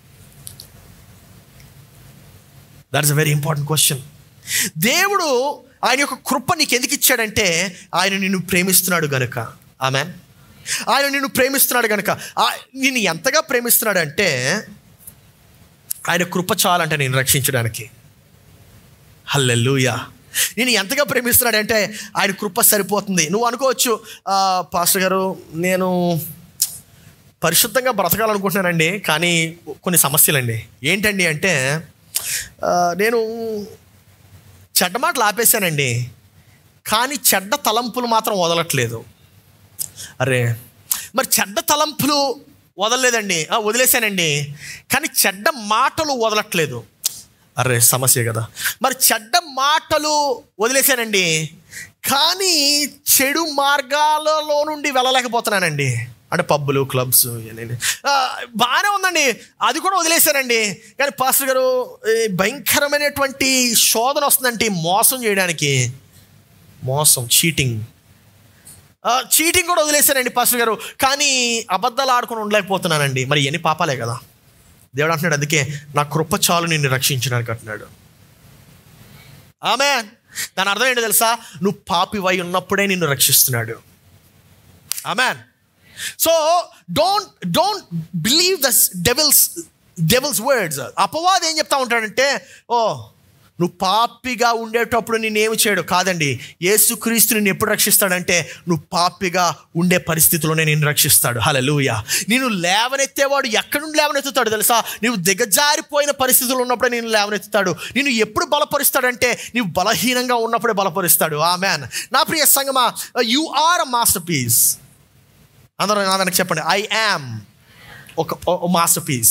A: that is a very important question దేవుడు ఆయన యొక్క కృప నీకు ఎందుకు ఇచ్చాడంటే ఆయన నిన్ను ప్రేమిస్తున్నాడు గనుక ఆమె ఆయన నిన్ను ప్రేమిస్తున్నాడు గనుక ఆ- నిన్ను ఎంతగా ప్రేమిస్తున్నాడంటే ఆయన కృప చాలంటే నేను రక్షించడానికి హల్లెలూయా నేను ఎంతగా ప్రేమిస్తున్నాడంటే ఆయన కృప సరిపోతుంది నువ్వు అనుకోవచ్చు "ఆ, పాస్టర్ గారు నేను పరిశుద్ధంగా బ్రతకాలనుకుంటున్నానండి కానీ కొన్ని సమస్యలండి ఏంటండి అంటే ఆ, నేను చెడ్డ మాటలు ఆపేశానండి కానీ చెడ్డ తలంపులు మాత్రం వదలట్లేదు అరే మరి చెడ్డ తలంపులు వదలలేదండి ఆ, వదిలేశానండి కానీ చెడ్డ మాటలు వదలట్లేదు అరే సమస్య కదా మరి చెడ్డ మాటలు వదిలేశానండి కానీ చెడు మార్గాలలో నుండి వెళ్ళలేకపోతున్నానండి అంటే పబ్బులు క్లబ్స్ ఇవన్నీ ఆ, బాగానే ఉందండి అది కూడా వదిలేశానండి కానీ పాస్టర్ గారు ఈ భయంకరమైనటువంటి శోధన వస్తుందంటే మోసం చేయడానికి మోసం చీటింగ్ చీటింగ్ కూడా వదిలేశానండి పాస్టర్ గారు కానీ అబద్ధాలు ఆడుకొని ఉండలేకపోతున్నానండి మరి ఎన్ని పాపాలే కదా దేవుడు అంటున్నాడు అందుకే నా కృప చాలు నిన్ను రక్షించడానికి అంటున్నాడు ఆమె దాని అర్థం ఏంటో తెలుసా నువ్వు పాపివై ఉన్నప్పుడే నిన్ను రక్షిస్తున్నాడు amen so don't don't believe the devil's devil's words అపవాదం ఏం చెప్తా ఉంటాడంటే ఓ నువ్వు పాపిగా ఉండేటప్పుడు నేనేమి చేయడు కాదండి యేసుక్రీస్తు నిన్ను ఎప్పుడు రక్షిస్తాడంటే నువ్వు పాపిగా ఉండే పరిస్థితిలోనే నేను రక్షిస్తాడు హలలుయ నేను లేవనెత్తేవాడు ఎక్కడి నుండి లేవనెత్తుతాడు తెలుసా నువ్వు దిగజారిపోయిన పరిస్థితులు ఉన్నప్పుడే నేను లేవనెత్తుతాడు నేను ఎప్పుడు బలపరుస్తాడంటే నీవు బలహీనంగా ఉన్నప్పుడే బలపరుస్తాడు ఆ మ్యాన్ నా ప్రియ సంగమా you are a masterpiece అందరూ నా వెనక్కి చెప్పండి ఐ యామ్ ఒక మాస్టర్ పీస్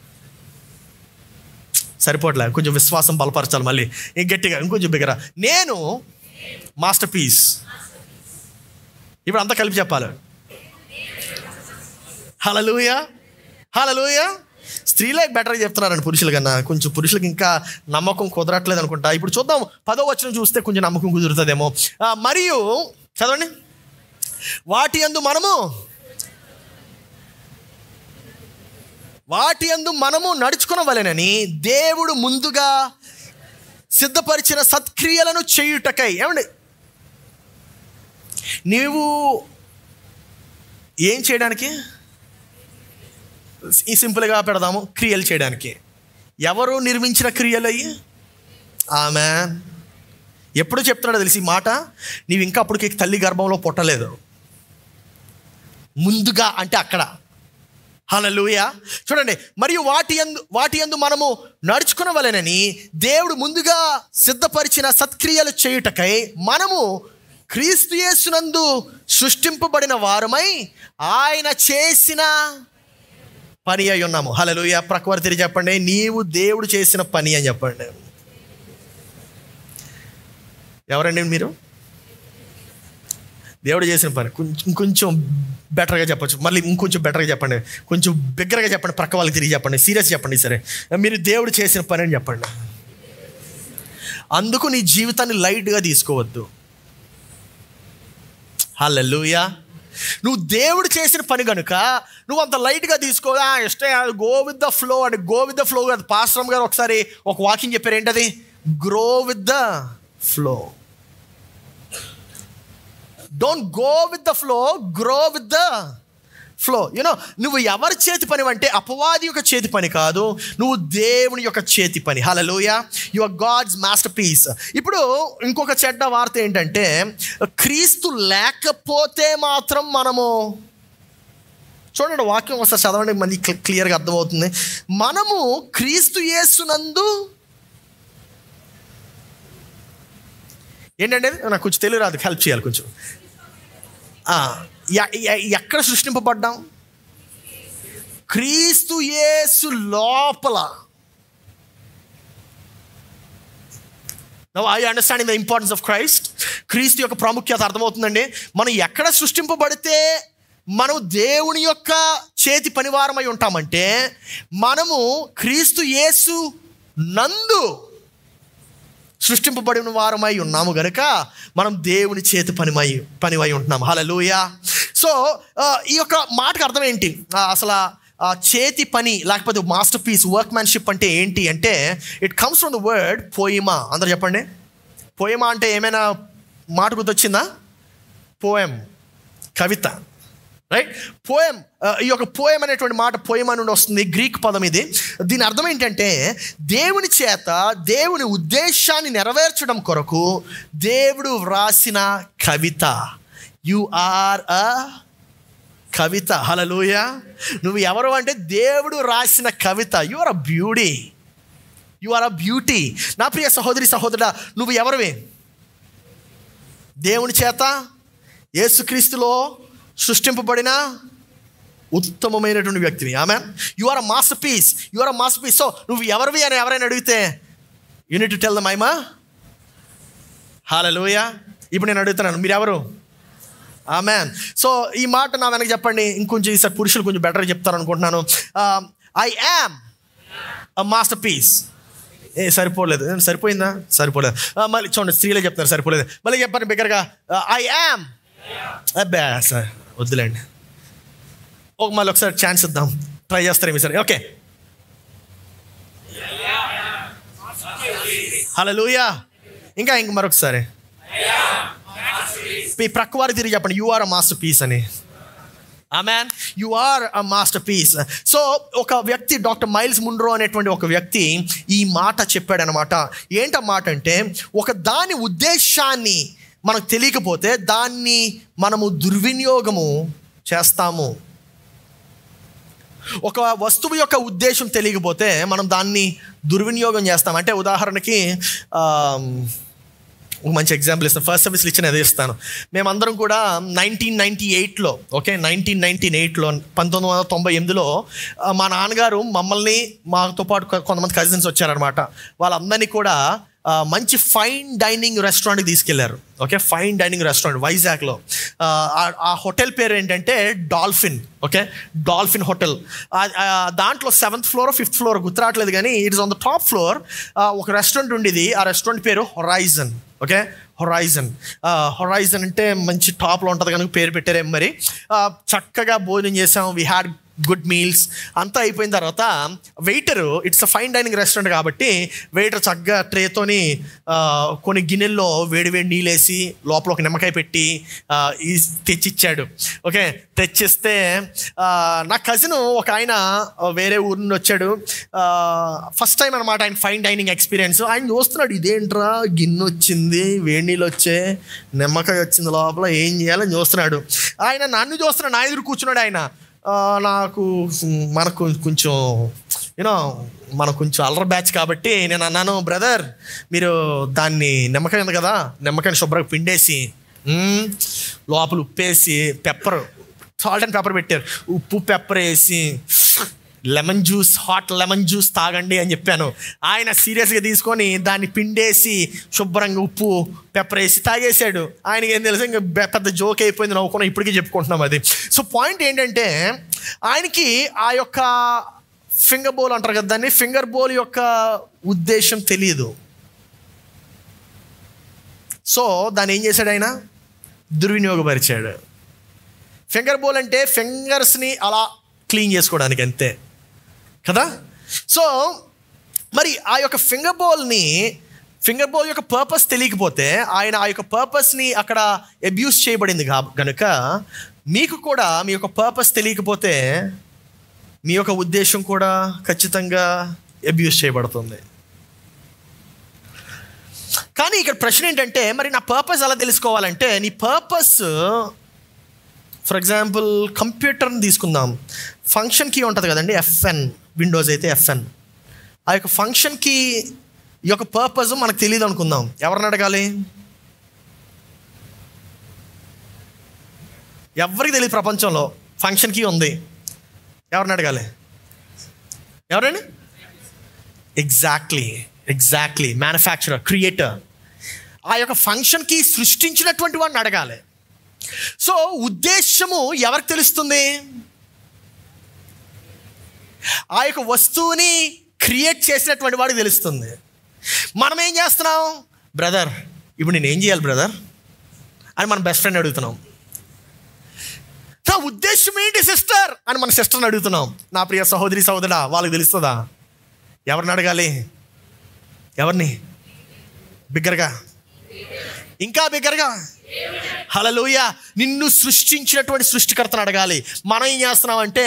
A: సరిపోట్లే కొంచెం విశ్వాసం బలపరచాలి మళ్ళీ ఇంక గట్టిగా ఇంకొంచెం బిగ్గర నేను మాస్టర్ పీస్ ఇప్పుడు అంతా కలిపి చెప్పాలి హలలుయ హలలుయ స్త్రీలే బెటర్గా చెప్తున్నారండి పురుషుల కన్నా కొంచెం పురుషులకు ఇంకా నమ్మకం కుదరట్లేదు అనుకుంటా ఇప్పుడు చూద్దాం పదో వచ్చిన చూస్తే కొంచెం నమ్మకం కుదురుతుందేమో ఆ, మరియు చదవండి వాటి అందు మనము వాటి అందు మనము నడుచుకునవలెనని దేవుడు ముందుగా సిద్ధపరిచిన సత్క్రియలను చేయుటకై ఏమండి నీవు ఏం చేయడానికి ఈ సింపుల్గా పెడదాము క్రియలు చేయడానికి ఎవరు నిర్మించిన క్రియలు అయ్యి ఆమె ఎప్పుడు చెప్తున్నాడో తెలిసి ఈ మాట నీవు ఇంకా అప్పటికి తల్లి గర్భంలో పుట్టలేదు ముందుగా అంటే అక్కడ హలలుయ చూడండి మరియు వాటి ఎందు వాటి ఎందు మనము నడుచుకునవలెనని దేవుడు ముందుగా సిద్ధపరిచిన సత్క్రియలు చేయుటకై మనము క్రీస్తు యేసునందు సృష్టింపబడిన వారమై ఆయన చేసిన పని అయి ఉన్నాము హలలుయ ప్రకవరి తిరిగి చెప్పండి నీవు దేవుడు చేసిన పని అని చెప్పండి ఎవరండి మీరు దేవుడు చేసిన పని కొంచెం కొంచెం బెటర్గా చెప్పొచ్చు మళ్ళీ ఇంకొంచెం బెటర్గా చెప్పండి కొంచెం బిగ్గరగా చెప్పండి ప్రక్క వాళ్ళకి తిరిగి చెప్పండి సీరియస్ చెప్పండి సరే మీరు దేవుడు చేసిన పని అని చెప్పండి అందుకు నీ జీవితాన్ని లైట్గా తీసుకోవద్దు హల్లెలూయా నువ్వు దేవుడు చేసిన పని కనుక నువ్వు అంత లైట్గా తీసుకో "ఆ, ఇష్టం గో విత్ ద ఫ్లో అని గో విత్ ద ఫ్లో కాదు పాస్టమ్ గారు ఒకసారి ఒక వాకింగ్ చెప్పారు ఏంటది grow with the flow don't go with the flow grow with the flow you know నువ్వు ఎవరి చేతి పని అంటే అపవాది యొక్క చేతి పని కాదు నువ్వు దేవుని యొక్క చేతి పని హలలోయ యువర్ గాడ్స్ మాస్టర్ పీస్ ఇప్పుడు ఇంకొక చెడ్డ వార్త ఏంటంటే క్రీస్తు లేకపోతే మాత్రం మనము చూడండి వాక్యం ఒకసారి చదవండి మళ్ళీ క్లి- క్లియర్గా అర్థమవుతుంది మనము క్రీస్తు యేసునందు ఏంటంటే అది? నాకు కొంచెం తెలుగు రాదు హెల్ప్ చేయాలి కొంచెం ఆ, ఎ- ఎ- ఎక్కడ సృష్టింపబడ్డాం క్రీస్తు యేసు లోపల now I understanding the importance of Christ క్రీస్తు యొక్క ప్రాముఖ్యత అర్థమవుతుందండి మనం ఎక్కడ సృష్టింపబడితే మనం దేవుని యొక్క చేతి పనివారమై ఉంటామంటే మనము క్రీస్తు యేసు నందు సృష్టింపబడిన వారమై ఉన్నాము గనుక మనం దేవుని చేతి పనిమై పనివై ఉంటున్నాం హలలుయ సో ఆ, ఈ యొక్క మాటకు అర్థం ఏంటి ఆ, అసలు ఆ చేతి పని లేకపోతే మాస్టర్ పీస్ వర్క్ మ్యాన్షిప్ అంటే ఏంటి అంటే it comes from the word పోయిమా అందరు చెప్పండి పోయిమా అంటే ఏమైనా మాట గుర్తొచ్చిందా పోయం కవిత రైట్ పోయం ఈ యొక్క పోయం అనేటువంటి మాట పోయమా నుండి వస్తుంది గ్రీక్ పదం ఇది దీని అర్థం ఏంటంటే దేవుని చేత దేవుని ఉద్దేశాన్ని నెరవేర్చడం కొరకు దేవుడు వ్రాసిన కవిత యు ఆర్ అ కవిత హలలుయ నువ్వు ఎవరు అంటే దేవుడు రాసిన కవిత you are a beauty you are a beauty నా ప్రియ సహోదరి సహోదరుడా నువ్వు ఎవరివి దేవుని చేత యేసుక్రీస్తులో సృష్టింపబడిన ఉత్తమమైనటువంటి వ్యక్తివి ఆమె you are a masterpiece you are a master piece so నువ్వు ఎవరివి అని ఎవరైనా అడిగితే యూనిట్ టు టెల్ ద మైమా హాలలోయ ఇప్పుడు నేను అడుగుతున్నాను మీరు ఎవరు ఆమెన్ సో ఈ మాట నా వెనక చెప్పండి ఇంకొంచెం ఈసారి పురుషులు కొంచెం బెటర్ చెప్తారు అనుకుంటున్నాను I am a masterpiece ఏ సరిపోలేదు ఏ, సరిపోయిందా సరిపోలేదు ఆ, మళ్ళీ చూడండి స్త్రీలే చెప్తున్నారు సరిపోలేదు మళ్ళీ చెప్పండి బిగ్గరగా ఐ యామ్ అబ్బా సార్ వద్దులేండి ఒక మళ్ళీ ఒకసారి ఛాన్స్ ఇద్దాం ట్రై చేస్తారేమి సరే ఓకే హలో ఇంకా ఇంక మరొకసారి ఈ ప్రక్క వారికి తిరిగి చెప్పండి you are a masterpiece అని man you are a master piece so ఒక వ్యక్తి డాక్టర్ మైల్స్ ముండ్రో అనేటువంటి ఒక వ్యక్తి ఈ మాట చెప్పాడనమాట ఏంట మాట అంటే ఒక దాని ఉద్దేశాన్ని మనకు తెలియకపోతే దాన్ని మనము దుర్వినియోగము చేస్తాము ఒక వస్తువు యొక్క ఉద్దేశం తెలియకపోతే మనం దాన్ని దుర్వినియోగం చేస్తాం అంటే ఉదాహరణకి ఆమ్, ఒక మంచి ఎగ్జాంపుల్ ఇస్తాను ఫస్ట్ సర్వీస్లు ఇచ్చిన అదే ఇస్తాను మేమందరం కూడా నైన్టీన్ నైంటీ ఎయిట్లో ఓకే నైన్టీన్ నైన్టీన్ ఎయిట్లో పంతొమ్మిది వందల తొంభై ఎనిమిదిలో ఆ, మా నాన్నగారు మమ్మల్ని మాతో పాటు కొ- కొంతమంది కజిన్స్ వచ్చారనమాట వాళ్ళందరినీ కూడా ఆ, మంచి ఫైన్ డైనింగ్ రెస్టారెంట్కి తీసుకెళ్లారు ఓకే ఫైన్ డైనింగ్ రెస్టారెంట్ వైజాగ్లో ఆ, ఆ- ఆ హోటల్ పేరు ఏంటంటే డాల్ఫిన్ ఓకే డాల్ఫిన్ హోటల్ ఆ- ఆ దాంట్లో సెవెంత్ ఫ్లోర్ ఫిఫ్త్ ఫ్లోర్ గుర్తురావట్లేదు కానీ it's on the top floor ఒక రెస్టారెంట్ ఉండేది ఆ రెస్టారెంట్ పేరు హొరైజన్ ఓకే హొరైజన్ హొరైజన్ అంటే మంచి టాప్లో ఉంటుంది కనుక పేరు పెట్టారేమో మరి ఆ, చక్కగా భోజనం చేసాం వీ హ్యాడ్ గుడ్ మీల్స్ అంతా అయిపోయిన తర్వాత waiter it's a fine dining restaurant కాబట్టి వెయిటర్ చక్కగా ట్రేతోని ఆ, కొన్ని గిన్నెల్లో వేడి వేడి నీళ్ళేసి లోపల ఒక నిమ్మకాయ పెట్టి ఆ, ఈ తెచ్చిచ్చాడు ఓకే తెచ్చిస్తే ఆ, నా కజిన్ ఒక ఆయన ఆ, వేరే ఊరు నుండి వచ్చాడు ఫస్ట్ టైం అనమాట ఆయన ఫైన్ డైనింగ్ ఎక్స్పీరియన్స్ ఆయన చూస్తున్నాడు ఇదేంట్రా గిన్నె వచ్చింది వేడి నీళ్ళు వచ్చే నిమ్మకాయ వచ్చింది లోపల ఏం చేయాలని చూస్తున్నాడు ఆయన నన్ను చూస్తున్నాడు నా ఎదురు కూర్చున్నాడు ఆయన ఆ, నాకు మ్, మనకు కొంచెం యూనో మనకు కొంచెం అల్లరి బ్యాచ్ కాబట్టి నేను అన్నాను బ్రదర్ మీరు దాన్ని నిమ్మకాయ ఉంది కదా నిమ్మకాయని శుభ్రంగా పిండేసి మ్, లోపల ఉప్పేసి పెప్పర్ సాల్ట్ అండ్ పెప్పర్ పెట్టారు ఉప్పు పెప్పర్ వేసి lemon juice hot lemon juice తాగండి అని చెప్పాను ఆయన సీరియస్గా తీసుకొని దాన్ని పిండేసి శుభ్రంగా ఉప్పు పెప్పర్ వేసి తాగేశాడు ఆయనకి ఏం తెలుసు ఇంకా బె- పెద్ద జోక్ అయిపోయింది నవ్వుకున్నాం ఇప్పటికీ చెప్పుకుంటున్నాం అది సో పాయింట్ ఏంటంటే ఆయనకి ఆ యొక్క ఫింగర్ బోల్ అంటారు కదా దాన్ని ఫింగర్ బోల్ యొక్క ఉద్దేశం తెలియదు సో దాన్ని ఏం చేశాడు ఆయన దుర్వినియోగపరిచాడు ఫింగర్ బోల్ అంటే ఫింగర్స్ని అలా క్లీన్ చేసుకోవడానికి అంతే కదా సో మరి ఆ యొక్క ఫింగర్ బోల్ని ఫింగర్ బోల్ యొక్క పర్పస్ తెలియకపోతే ఆయన ఆ యొక్క పర్పస్ని అక్కడ అబ్యూస్ చేయబడింది కా గనుక మీకు కూడా మీ యొక్క పర్పస్ తెలియకపోతే మీ యొక్క ఉద్దేశం కూడా ఖచ్చితంగా అబ్యూస్ చేయబడుతుంది కానీ ఇక్కడ ప్రశ్న ఏంటంటే మరి నా పర్పస్ ఎలా తెలుసుకోవాలంటే నీ పర్పస్ ఫర్ ఎగ్జాంపుల్ కంప్యూటర్ని తీసుకుందాం ఫంక్షన్ కీ ఉంటుంది కదండి ఎఫ్ఎన్ విండోస్ అయితే ఎఫ్ఎన్ ఆ యొక్క ఫంక్షన్కి ఈ యొక్క పర్పస్ మనకు తెలియదు అనుకుందాం ఎవరిని అడగాలి ఎవరికి తెలియదు ప్రపంచంలో ఫంక్షన్ కీ ఉంది ఎవరిని అడగాలి ఎవరండి ఎగ్జాక్ట్లీ ఎగ్జాక్ట్లీ మ్యానుఫ్యాక్చరర్ క్రియేటర్ ఆ యొక్క ఫంక్షన్కి సృష్టించినటువంటి వాడిని అడగాలి సో ఉద్దేశము ఎవరికి తెలుస్తుంది ఆ యొక్క వస్తువుని క్రియేట్ చేసినటువంటి వాడికి తెలుస్తుంది మనం ఏం చేస్తున్నాం బ్రదర్ ఇప్పుడు నేను ఏం చేయాలి బ్రదర్ అని మన బెస్ట్ ఫ్రెండ్ అడుగుతున్నాం నా ఉద్దేశం ఏంటి సిస్టర్ అని మన సిస్టర్ని అడుగుతున్నాం నా ప్రియ సహోదరి సహోదరా వాళ్ళకి తెలుస్తుందా ఎవరిని అడగాలి ఎవరిని బిగ్గరగా ఇంకా బిగ్గరగా హలలోయ నిన్ను సృష్టించినటువంటి సృష్టికర్తను అడగాలి మనం ఏం చేస్తున్నాం అంటే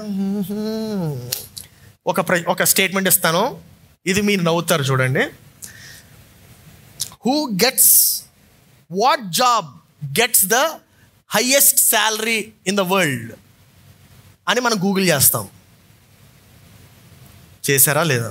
A: ఒక ప్ర ఒక స్టేట్మెంట్ ఇస్తాను ఇది మీరు నవ్వుతారు చూడండి who gets what job gets the highest salary in the world అని మనం గూగుల్ చేస్తాం చేశారా లేదా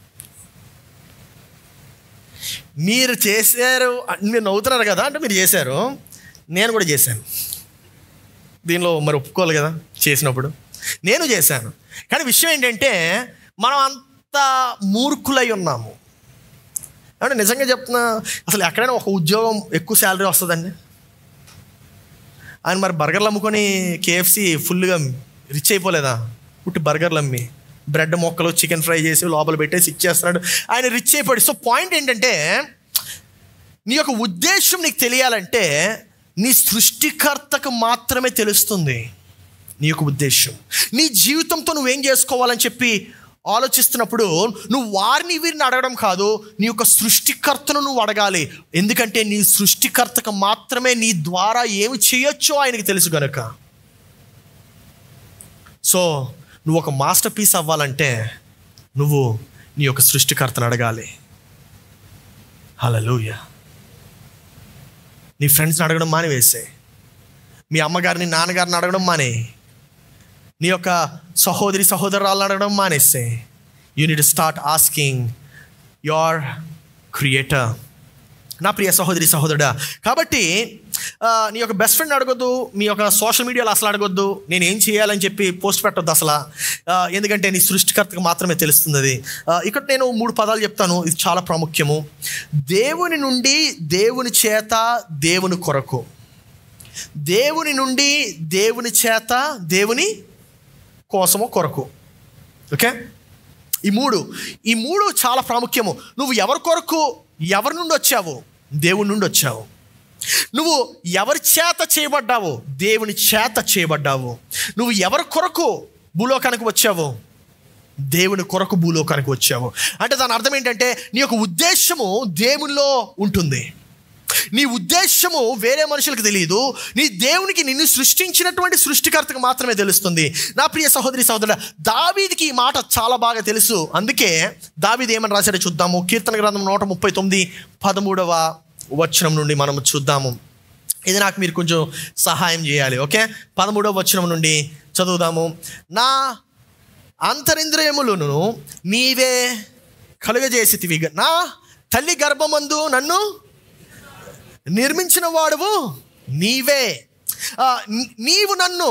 A: మీరు చేశారు మీరు నవ్వుతున్నారు కదా అంటే మీరు చేశారు నేను కూడా చేశాను దీనిలో మరి ఒప్పుకోవాలి కదా చేసినప్పుడు నేను చేశాను కానీ విషయం ఏంటంటే మనం అంత మూర్ఖులై ఉన్నాము అంటే నిజంగా చెప్తున్నా అసలు ఎక్కడైనా ఒక ఉద్యోగం ఎక్కువ శాలరీ వస్తుందండి ఆయన మరి బర్గర్లు అమ్ముకొని కేఎఫ్సి ఫుల్గా రిచ్ అయిపోలేదా పుట్టి బర్గర్లు అమ్మి బ్రెడ్ మొక్కలు చికెన్ ఫ్రై చేసి లోపల పెట్టేసి ఇచ్చేస్తున్నాడు ఆయన రిచ్ అయిపోయాడు సో పాయింట్ ఏంటంటే నీ యొక్క ఉద్దేశం నీకు తెలియాలంటే నీ సృష్టికర్తకు మాత్రమే తెలుస్తుంది నీ యొక్క ఉద్దేశం నీ జీవితంతో నువ్వేం చేసుకోవాలని చెప్పి ఆలోచిస్తున్నప్పుడు నువ్వు వారిని వీరిని అడగడం కాదు నీ యొక్క సృష్టికర్తను నువ్వు అడగాలి ఎందుకంటే నీ సృష్టికర్తకు మాత్రమే నీ ద్వారా ఏమి చేయొచ్చో ఆయనకి తెలుసు గనుక సో నువ్వు ఒక మాస్టర్ పీస్ అవ్వాలంటే నువ్వు నీ యొక్క సృష్టికర్తను అడగాలి హలలుయ నీ ఫ్రెండ్స్ని అడగడం మానివేసే మీ అమ్మగారిని నాన్నగారిని అడగడం మానే నీ యొక్క సహోదరి సహోదరాలను అడగడం మానేస్తే you need start asking your creator నా ప్రియ సహోదరి సహోదరుడా కాబట్టి ఆ, నీ యొక్క బెస్ట్ ఫ్రెండ్ అడగొద్దు మీ యొక్క సోషల్ మీడియాలో అసలు అడగొద్దు నేను ఏం చేయాలని చెప్పి పోస్ట్ పెట్టొద్దు అసలు ఆ, ఎందుకంటే నీ సృష్టికర్తకు మాత్రమే తెలుస్తుంది అది ఆ, ఇక్కడ నేను మూడు పదాలు చెప్తాను ఇది చాలా ప్రాముఖ్యము దేవుని నుండి దేవుని చేత దేవుని కొరకు దేవుని నుండి దేవుని చేత దేవుని కోసము కొరకు ఓకే ఈ మూడు ఈ మూడు చాలా ప్రాముఖ్యము నువ్వు ఎవరి కొరకు ఎవరి నుండి వచ్చావు దేవుని నుండి వచ్చావు నువ్వు ఎవరి చేత చేయబడ్డావు దేవుని చేత చేయబడ్డావు నువ్వు ఎవరి కొరకు భూలోకానికి వచ్చావు దేవుని కొరకు భూలోకానికి వచ్చావు అంటే దాని అర్థం ఏంటంటే నీ యొక్క ఉద్దేశము దేవునిలో ఉంటుంది నీ ఉద్దేశము వేరే మనుషులకు తెలియదు నీ దేవునికి నిన్ను సృష్టించినటువంటి సృష్టికర్తకు మాత్రమే తెలుస్తుంది నా ప్రియ సహోదరి సహోదరు దావీదికి ఈ మాట చాలా బాగా తెలుసు అందుకే దావీది ఏమని రాశాడో చూద్దాము కీర్తన గ్రంథం నూట ముప్పై తొమ్మిది పదమూడవ వచనం నుండి మనం చూద్దాము ఇది నాకు మీరు కొంచెం సహాయం చేయాలి ఓకే పదమూడవ వచనం నుండి చదువుదాము నా అంతరింద్రియములను నీవే కలుగజేసితివి నా తల్లి గర్భమందు నన్ను నిర్మించిన వాడువు నీవే ఆ, నీ- నీవు నన్ను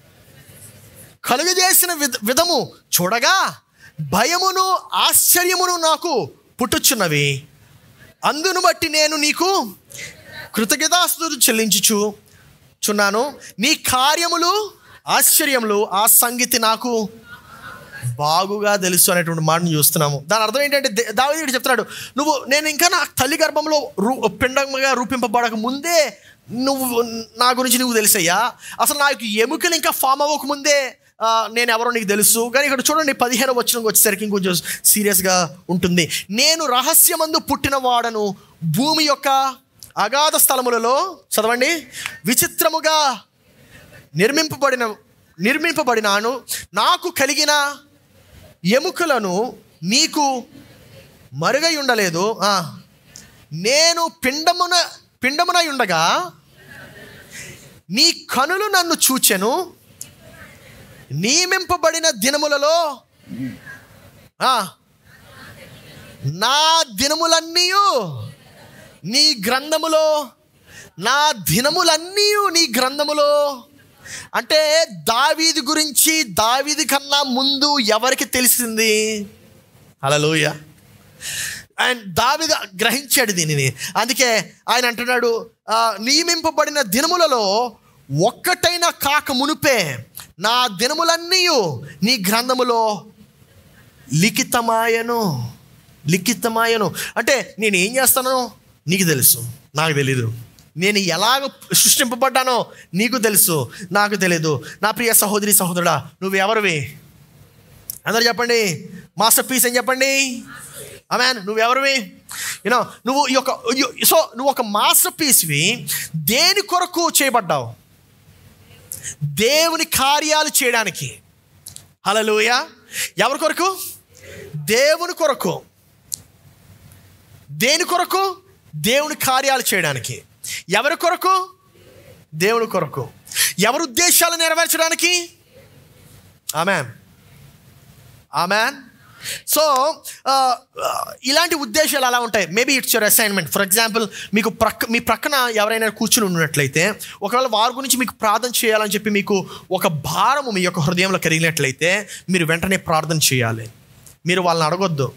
A: కలుగజేసిన విధ విధము చూడగా భయమును ఆశ్చర్యమును నాకు పుట్టుచున్నవి అందును బట్టి నేను నీకు కృతజ్ఞతాస్తులు చెల్లించుచు చున్నాను నీ కార్యములు ఆశ్చర్యములు ఆ సంగతి నాకు బాగుగా తెలుసు అనేటువంటి మాటను చూస్తున్నాము దాని అర్థం ఏంటంటే దే- దావీదుడు చెప్తున్నాడు నువ్వు నేను ఇంకా నా తల్లి గర్భంలో రూ పిండంగా రూపింపబడక ముందే నువ్వు నా గురించి నువ్వు తెలుసయ్యా అసలు నాకు ఎముకలు ఇంకా ఫామ్ అవ్వక ముందే ఆ, నేను ఎవరో నీకు తెలుసు కానీ ఇక్కడ చూడండి పదిహేను వచ్చిన వచ్చేసరికి ఇంకొంచెం సీరియస్గా ఉంటుంది నేను రహస్యమందు పుట్టిన వాడను భూమి యొక్క అగాధ స్థలములలో చదవండి విచిత్రముగా నిర్మింపబడిన నిర్మింపబడినాను నాకు కలిగిన ఎముకలను నీకు మరుగై ఉండలేదు ఆ, నేను పిండమున పిండమునై ఉండగా నీ కనులు నన్ను చూచెను నియమింపబడిన దినములలో ఆ, నా దినములన్నీ నీ గ్రంథములో నా దినములన్నీ నీ గ్రంథములో అంటే దావీది గురించి దావీది కన్నా ముందు ఎవరికి తెలిసింది హల్లెలూయా అండ్ దావిద గ్రహించాడు దీనిని అందుకే ఆయన అంటున్నాడు ఆ, నియమింపబడిన దినములలో ఒక్కటైనా కాక మునుపే నా దినములన్నీ నీ గ్రంథములో లిఖితమాయను లిఖితమాయను అంటే నేను ఏం చేస్తానో నీకు తెలుసు నాకు తెలీదు నేను ఎలాగ సృష్టింపబడ్డానో నీకు తెలుసు నాకు తెలీదు నా ప్రియ సహోదరి సహోదరుడా నువ్వు ఎవరివి అందరు చెప్పండి మాస్టర్ పీస్ అని చెప్పండి అమెన్ నువ్వు ఎవరివి యూనో నువ్వు ఈ యొక్క సో నువ్వు ఒక మాస్టర్ పీస్వి దేని కొరకు చేయబడ్డావు దేవుని కార్యాలు చేయడానికి హలలుయ ఎవరి కొరకు దేవుని కొరకు దేని కొరకు దేవుని కార్యాలు చేయడానికి ఎవరి కొరకు దేవుని కొరకు ఎవరి ఉద్దేశాలు నెరవేర్చడానికి ఆమెన్ ఆమెన్ సో ఇలాంటి ఉద్దేశాలు అలా ఉంటాయి maybe it's your assignment for example మీకు ప్రక్క మీ ప్రక్కన ఎవరైనా కూర్చుని ఉన్నట్లయితే ఒకవేళ వారి గురించి మీకు ప్రార్థన చేయాలని చెప్పి మీకు ఒక భారము మీ యొక్క హృదయంలో కలిగినట్లయితే మీరు వెంటనే ప్రార్థన చేయాలి మీరు వాళ్ళని అడగొద్దు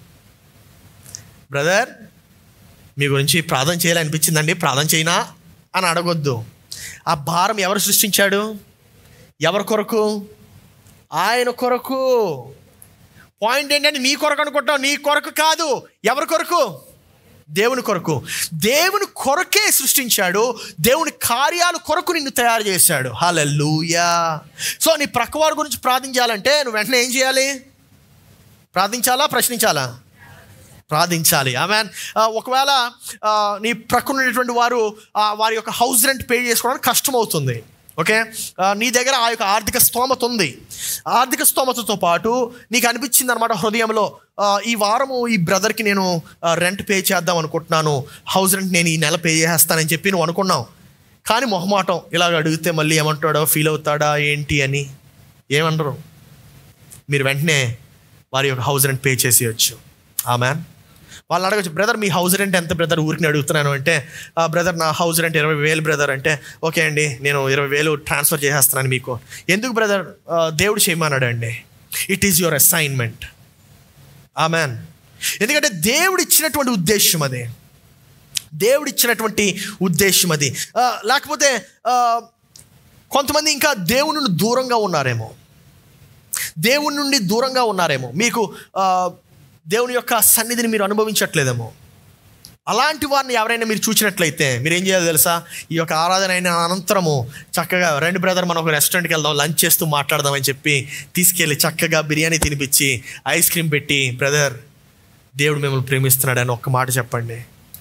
A: బ్రదర్ మీ గురించి ప్రార్థన చేయాలనిపించిందండి ప్రార్థన చేయనా అని అడగొద్దు ఆ భారం ఎవరు సృష్టించాడు ఎవరి కొరకు ఆయన కొరకు పాయింట్ ఏంటంటే నీ కొరకు అనుకుంటావు నీ కొరకు కాదు ఎవరి కొరకు దేవుని కొరకు దేవుని కొరకే సృష్టించాడు దేవుని కార్యాల కొరకు నిన్ను తయారు చేశాడు హలలుయా సో నీ ప్రక్కవారి గురించి ప్రార్థించాలంటే నువ్వు వెంటనే ఏం చేయాలి ప్రార్థించాలా ప్రశ్నించాలా ప్రార్థించాలి ఆమె ఒకవేళ ఆ, నీ ప్రక్కన ఉన్నటువంటి వారు ఆ, వారి యొక్క హౌస్ రెంట్ పే చేసుకోవడానికి కష్టం అవుతుంది ఓకే ఆ, నీ దగ్గర ఆ యొక్క ఆర్థిక స్తోమత ఉంది ఆర్థిక స్తోమతతో పాటు నీకు అనిపించింది అనమాట హృదయంలో ఆ, ఈ వారము ఈ బ్రదర్కి నేను రెంట్ పే చేద్దాం అనుకుంటున్నాను హౌస్ రెంట్ నేను ఈ నెల పే చేస్తానని చెప్పి నువ్వు అనుకున్నావు కానీ మొహమాటం ఇలాగ అడిగితే మళ్ళీ ఏమంటాడో ఫీల్ అవుతాడా ఏంటి అని ఏమనరు మీరు వెంటనే వారి యొక్క హౌస్ రెంట్ పే చేసేయచ్చు ఆమె వాళ్ళని అడగచ్చు బ్రదర్ మీ హౌస్ రెంట్ ఎంత బ్రదర్ ఊరికి అడుగుతున్నాను అంటే బ్రదర్ నా హౌస్ రెంట్ ఇరవై వేలు బ్రదర్ అంటే ఓకే అండి నేను ఇరవై వేలు ట్రాన్స్ఫర్ చేసేస్తున్నాను మీకు ఎందుకు బ్రదర్ దేవుడు చేయమన్నాడు అండి it is your assignment amen ఎందుకంటే దేవుడు ఇచ్చినటువంటి ఉద్దేశం అదే దేవుడు ఇచ్చినటువంటి ఉద్దేశం అది ఆ, లేకపోతే ఆ, కొంతమంది ఇంకా దేవుని నుండి దూరంగా ఉన్నారేమో దేవుని నుండి దూరంగా ఉన్నారేమో మీకు ఆ, దేవుని యొక్క సన్నిధిని మీరు అనుభవించట్లేదేమో అలాంటి వారిని ఎవరైనా మీరు చూసినట్లయితే మీరు ఏం చేయాలి తెలుసా ఈ యొక్క ఆరాధన అయిన అనంతరము చక్కగా రెండు బ్రదర్ మనం ఒక రెస్టారెంట్కి వెళ్దాం లంచ్ చేస్తూ మాట్లాడదామని చెప్పి తీసుకెళ్ళి చక్కగా బిర్యానీ తినిపించి ఐస్ క్రీమ్ పెట్టి బ్రదర్ దేవుడు మిమ్మల్ని ప్రేమిస్తున్నాడు అని ఒక్క మాట చెప్పండి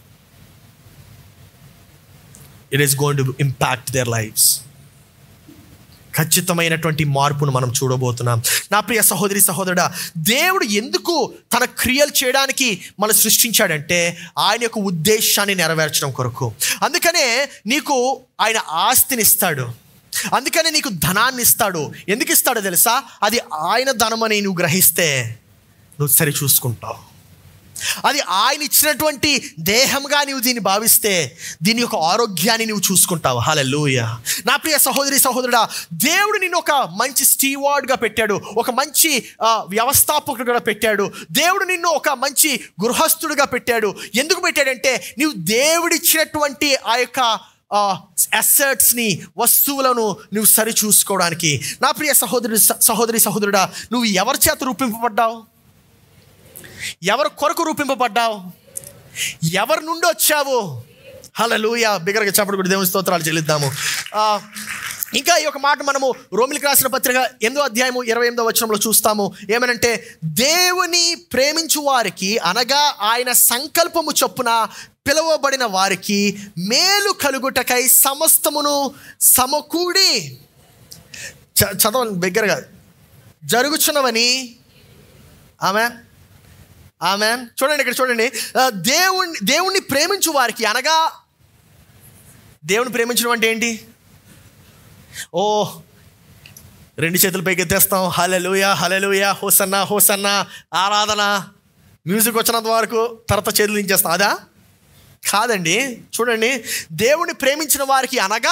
A: it is going to impact their lifes ఖచ్చితమైనటువంటి మార్పును మనం చూడబోతున్నాం నా ప్రియ సహోదరి సహోదరుడా దేవుడు ఎందుకు తన క్రియలు చేయడానికి మనం సృష్టించాడంటే ఆయన యొక్క ఉద్దేశాన్ని నెరవేర్చడం కొరకు అందుకనే నీకు ఆయన ఆస్తిని ఇస్తాడు అందుకనే నీకు ధనాన్ని ఇస్తాడు ఎందుకు ఇస్తాడో తెలుసా అది ఆయన ధనమని నువ్వు గ్రహిస్తే నువ్వు సరి చూసుకుంటావు అది ఆయన ఇచ్చినటువంటి దేహంగా నీవు దీన్ని భావిస్తే దీని యొక్క ఆరోగ్యాన్ని నువ్వు చూసుకుంటావు హలలుయ నా ప్రియ సహోదరి సహోదరుడా దేవుడు నిన్ను ఒక మంచి స్టీవార్డ్గా పెట్టాడు ఒక మంచి ఆ, వ్యవస్థాపకుడుగా పెట్టాడు దేవుడు నిన్ను ఒక మంచి గృహస్థుడిగా పెట్టాడు ఎందుకు పెట్టాడంటే నీవు దేవుడిచ్చినటువంటి ఆ యొక్క అసెట్స్ని వస్తువులను నువ్వు సరి చూసుకోవడానికి నా ప్రియ సహోదరి సహోదరి సహోదరుడా నువ్వు ఎవరి చేత రూపింపబడ్డావు ఎవరి కొరకు రూపింపబడ్డావు ఎవరి నుండి వచ్చావు హలలుయ బిగరగా చెప్పడు కూడా దేవుని స్తోత్రాలు చెల్లిద్దాము ఆ, ఇంకా ఈ యొక్క మాట మనము రోమిలికి రాసిన పత్రిక ఎనిమిదో అధ్యాయము ఇరవై ఎనిమిదో వచనంలో చూస్తాము ఏమనంటే దేవుని ప్రేమించు వారికి అనగా ఆయన సంకల్పము చొప్పున పిలువబడిన వారికి మేలు కలుగుటకై సమస్తమును సమకూడి చ- చదవండి బిగ్గరగా జరుగుచున్నవని ఆమె ఆమె చూడండి ఇక్కడ చూడండి ఆ, దేవుణ్ణి దేవుణ్ణి ప్రేమించు వారికి అనగా దేవుని ప్రేమించడం అంటే ఏంటి ఓ రెండు చేతులు పైకి ఎత్తేస్తాం హలెలుయ హలెలుయ హోసన్న హోసన్న ఆరాధన మ్యూజిక్ వచ్చినంత వరకు తర్వాత చేతులు దించేస్తాం అదా కాదండి చూడండి దేవుని ప్రేమించిన వారికి అనగా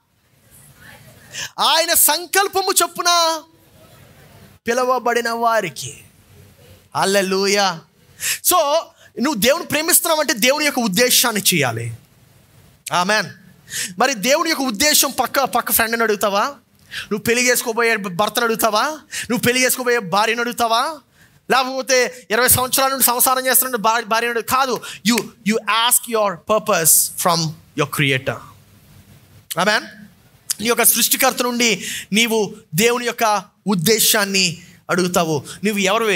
A: ఆయన సంకల్పము చొప్పున పిలవబడిన వారికి అల్లెలుయ సో నువ్వు దేవుని ప్రేమిస్తున్నావు అంటే దేవుని యొక్క ఉద్దేశాన్ని చేయాలి ఆ మ్యాన్ మరి దేవుని యొక్క ఉద్దేశం పక్క పక్క ఫ్రెండ్ని అడుగుతావా నువ్వు పెళ్లి చేసుకోబోయే భర్తను అడుగుతావా నువ్వు పెళ్లి చేసుకోబోయే భార్యను అడుగుతావా లేకపోతే ఇరవై సంవత్సరాల నుండి సంసారం చేస్తున్న భార్య భార్యను అడుగు- కాదు you you ask your purpose from your creator man నీ యొక్క సృష్టికర్త నుండి నీవు దేవుని యొక్క ఉద్దేశాన్ని అడుగుతావు నువ్వు ఎవరివి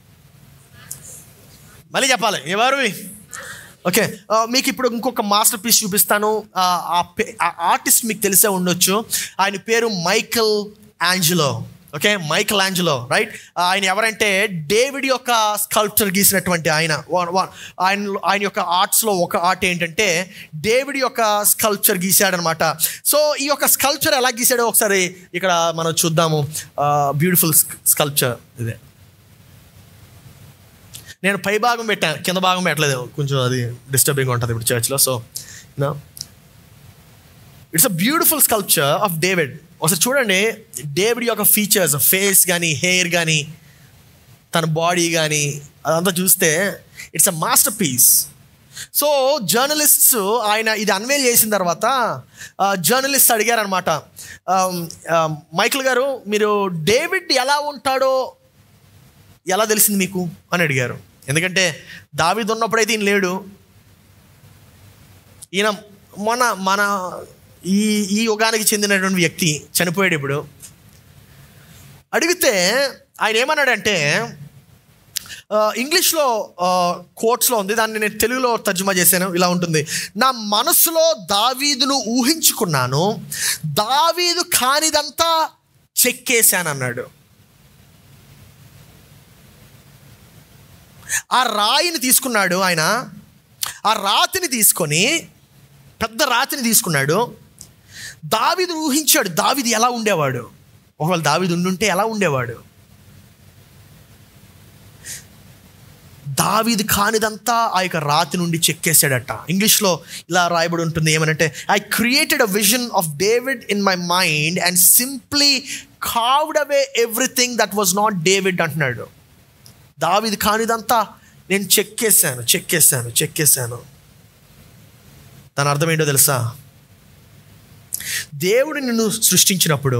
A: మళ్ళీ చెప్పాలి ఎవరివి ఓకే ఆ, మీకు ఇప్పుడు ఇంకొక మాస్టర్ పీస్ చూపిస్తాను ఆ, ఆ పే- ఆ ఆర్టిస్ట్ మీకు తెలిసే ఉండొచ్చు ఆయన పేరు Michelangelo okay Michelangelo right ఆయన ఎవరంటే డేవిడ్ యొక్క స్కల్ప్చర్ గీసినటువంటి ఆయన వా- వా- ఆయన ఆయన యొక్క ఆర్ట్స్లో ఒక ఆర్ట్ ఏంటంటే డేవిడ్ యొక్క స్కల్ప్చర్ గీశాడనమాట సో ఈ యొక్క స్కల్ప్చర్ ఎలా గీసాడో ఒకసారి ఇక్కడ మనం చూద్దాము బ్యూటిఫుల్ స్కల్ప్చర్ ఇదే నేను పై భాగం పెట్టాను కింద భాగం పెట్టలేదు కొంచెం అది డిస్టర్బింగ్ ఉంటుంది ఇప్పుడు చర్చ్లో so you know it's a beautiful sculpture of David ఒకసారి చూడండి డేవిడ్ యొక్క ఫీచర్స్ ఫేస్ కానీ హెయిర్ కానీ తన బాడీ కానీ అదంతా చూస్తే it's a master piece so journalists ఆయన ఇది అన్వేల్ చేసిన తర్వాత జర్నలిస్ట్ అడిగారనమాట మైకిల్ గారు మీరు డేవిడ్ ఎలా ఉంటాడో ఎలా తెలిసింది మీకు అని అడిగారు ఎందుకంటే దావీదు ఉన్నప్పుడైతే ఈయన లేడు ఈయన మన మన ఈ ఈ యుగానికి చెందినటువంటి వ్యక్తి చనిపోయాడు ఇప్పుడు అడిగితే ఆయన ఏమన్నాడంటే ఆ, ఇంగ్లీష్లో ఆ, కోట్స్లో ఉంది దాన్ని నేను తెలుగులో తర్జుమా చేశాను ఇలా ఉంటుంది నా మనసులో దావీదును ఊహించుకున్నాను దావీదు కానిదంతా చెక్కేశాను అన్నాడు ఆ రాయిని తీసుకున్నాడు ఆయన ఆ రాతిని తీసుకొని పెద్ద రాతిని తీసుకున్నాడు దావిది ఊహించాడు దావిది ఎలా ఉండేవాడు ఒకవేళ దావిది ఉండుంటే ఎలా ఉండేవాడు దావీది కానిదంతా ఆ యొక్క రాతి నుండి చెక్కేశాడట ఇంగ్లీష్లో ఇలా రాయబడి ఉంటుంది ఏమనంటే I created a vision of David in my mind and simply carved away everything that was not David అంటున్నాడు దావిది కానిదంతా నేను చెక్కేశాను చెక్కేశాను చెక్కేశాను దాని అర్థం ఏంటో తెలుసా దేవుడు నిన్ను సృష్టించినప్పుడు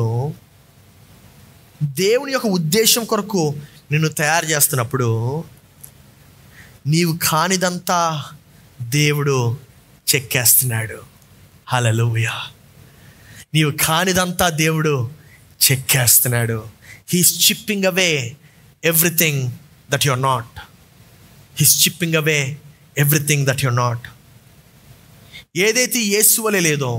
A: దేవుని యొక్క ఉద్దేశం కొరకు నిన్ను తయారు చేస్తున్నప్పుడు నీవు కానిదంతా దేవుడు చెక్కేస్తున్నాడు హలలుయ నీవు కానిదంతా దేవుడు చెక్కేస్తున్నాడు he's chipping away everything that you're not he's chipping away everything that you're not ఏదైతే యేసు వలె లేదో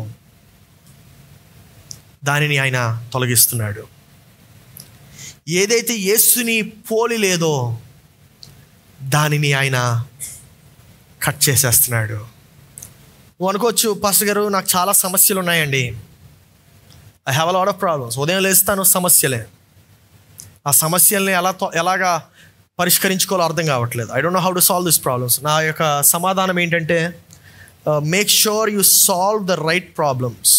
A: దానిని ఆయన తొలగిస్తున్నాడు ఏదైతే యేసుని పోలి లేదో దానిని ఆయన కట్ చేసేస్తున్నాడు నువ్వు అనుకోవచ్చు పాస్టర్ గారు నాకు చాలా సమస్యలు ఉన్నాయండి I have a lot of problems ఉదయం లేస్తాను సమస్యలే ఆ సమస్యల్ని ఎలా తొ- ఎలాగా పరిష్కరించుకోవాలో అర్థం కావట్లేదు I don't know how to solve this problems నా యొక్క సమాధానం ఏంటంటే make sure you solve the right problems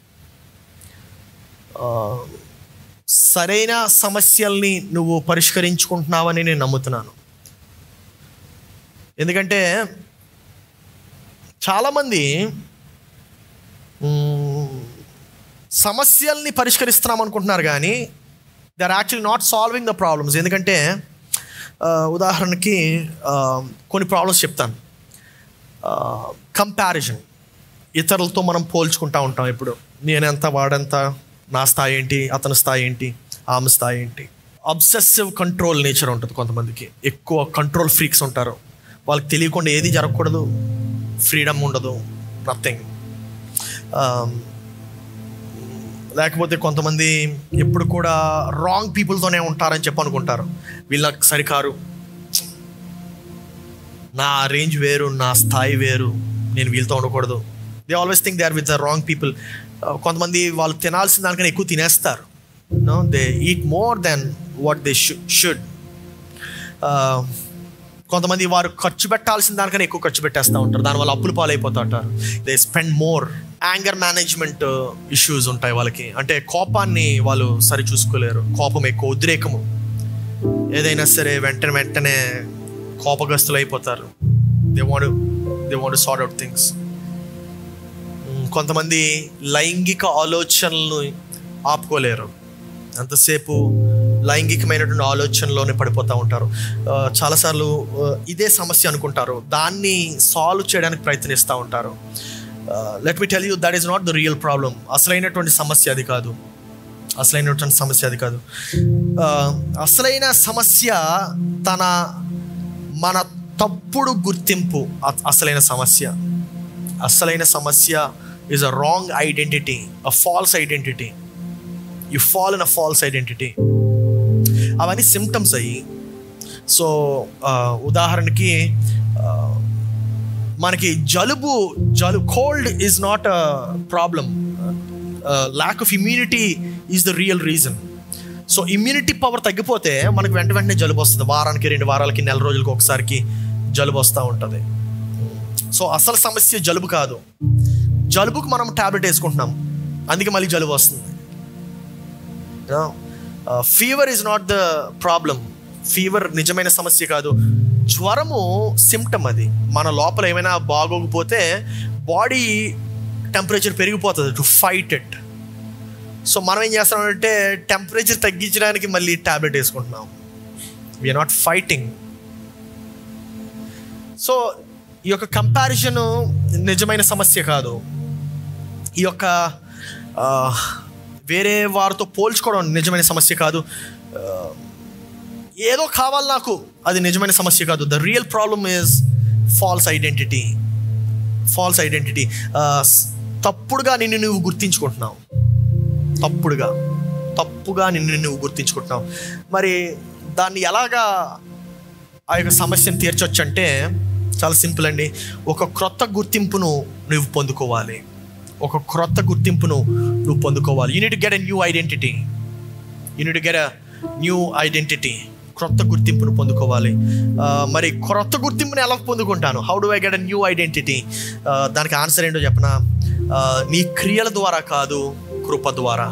A: సరైన సమస్యల్ని నువ్వు పరిష్కరించుకుంటున్నావని నేను నమ్ముతున్నాను ఎందుకంటే చాలామంది మ్, సమస్యల్ని పరిష్కరిస్తున్నాం అనుకుంటున్నారు కానీ they are actually not solving the problems ఎందుకంటే ఆ, ఉదాహరణకి ఆ, కొన్ని ప్రాబ్లమ్స్ చెప్తాను కంపారిజన్ ఇతరులతో మనం పోల్చుకుంటా ఉంటాం ఇప్పుడు నేనెంత వాడెంత నా స్థాయి ఏంటి అతని స్థాయి ఏంటి ఆమె స్థాయి ఏంటి అబ్సెసివ్ కంట్రోల్ నేచర్ ఉంటుంది కొంతమందికి ఎక్కువ కంట్రోల్ ఫ్రీక్స్ ఉంటారు వాళ్ళకి తెలియకుండా ఏది జరగకూడదు ఫ్రీడమ్ ఉండదు నథింగ్ లేకపోతే కొంతమంది ఎప్పుడు కూడా రాంగ్ పీపుల్తోనే ఉంటారని చెప్పి అనుకుంటారు వీళ్ళకి సరికారు నా రేంజ్ వేరు నా స్థాయి వేరు నేను వీళ్ళతో ఉండకూడదు they always think they are with the wrong people కొంతమంది వాళ్ళు తినాల్సిన దానికన్నా ఎక్కువ తినేస్తారు no they eat more than what they should కొంతమంది వారు ఖర్చు పెట్టాల్సిన దానికన్నా ఎక్కువ ఖర్చు పెట్టేస్తూ ఉంటారు దానివల్ల అప్పులు పాలైపోతూ ఉంటారు they spend more anger management issues ఉంటాయి వాళ్ళకి అంటే కోపాన్ని వాళ్ళు సరి చూసుకోలేరు కోపం ఎక్కువ ఉద్రేకము ఏదైనా సరే వెంటనే వెంటనే కోపగ్రస్తులు అయిపోతారు they want they want sort out things కొంతమంది లైంగిక ఆలోచనలను ఆపుకోలేరు అంతసేపు లైంగికమైనటువంటి ఆలోచనలోనే పడిపోతూ ఉంటారు ఆ, చాలాసార్లు ఆ, ఇదే సమస్య అనుకుంటారు దాన్ని సాల్వ్ చేయడానికి ప్రయత్నిస్తూ ఉంటారు let me tell you that is not the real problem అసలైనటువంటి సమస్య అది కాదు అసలైనటువంటి సమస్య అది కాదు ఆ, అసలైన సమస్య తన మన తప్పుడు గుర్తింపు అ- అసలైన సమస్య అసలైన సమస్య is a wrong identity a false identity you fall in a false identity అవన్నీ సిమ్టమ్స్ అయ్యి సో ఉదాహరణకి ఆ, మనకి జలుబు జలు cold is not a problem lack of immunity is the real reason so immunity power తగ్గిపోతే మనకు వెంట వెంటనే జలుబు వస్తుంది వారానికి రెండు వారాలకి నెల రోజులకి ఒకసారికి జలుబు వస్తూ ఉంటుంది సో అసలు సమస్య జలుబు కాదు జలుబుకు మనం టాబ్లెట్ వేసుకుంటున్నాం అందుకే మళ్ళీ జలుబు వస్తుంది fever is not the problem fever నిజమైన సమస్య కాదు జ్వరము సిమ్టమ్ అది మన లోపల ఏమైనా బాగోకపోతే బాడీ టెంపరేచర్ పెరిగిపోతుంది టు ఫైట్ ఇట్ సో మనం ఏం చేస్తామంటే టెంపరేచర్ తగ్గించడానికి మళ్ళీ ట్యాబ్లెట్ వేసుకుంటున్నాం వీఆర్ నాట్ ఫైటింగ్ సో ఈ యొక్క కంపారిజన్ నిజమైన సమస్య కాదు ఈ యొక్క ఆ, వేరే వారితో పోల్చుకోవడం నిజమైన సమస్య కాదు ఆ, ఏదో కావాలి నాకు అది నిజమైన సమస్య కాదు the real problem is false identity false identity తప్పుడుగా నిన్ను నువ్వు గుర్తించుకుంటున్నావు తప్పుడుగా తప్పుగా నిన్ను నువ్వు గుర్తించుకుంటున్నావు మరి దాన్ని ఎలాగా ఆ యొక్క సమస్యను తీర్చొచ్చు అంటే చాలా సింపుల్ అండి ఒక క్రొత్త గుర్తింపును నువ్వు పొందుకోవాలి ఒక క్రొత్త గుర్తింపును నువ్వు పొందుకోవాలి you need get a new identity you need get a new identity క్రొత్త గుర్తింపును పొందుకోవాలి ఆ, మరి క్రొత్త గుర్తింపుని ఎలా పొందుకుంటాను how do I get a new identity దానికి ఆన్సర్ ఏంటో చెప్పనా ఆ, నీ క్రియల ద్వారా కాదు కృప ద్వారా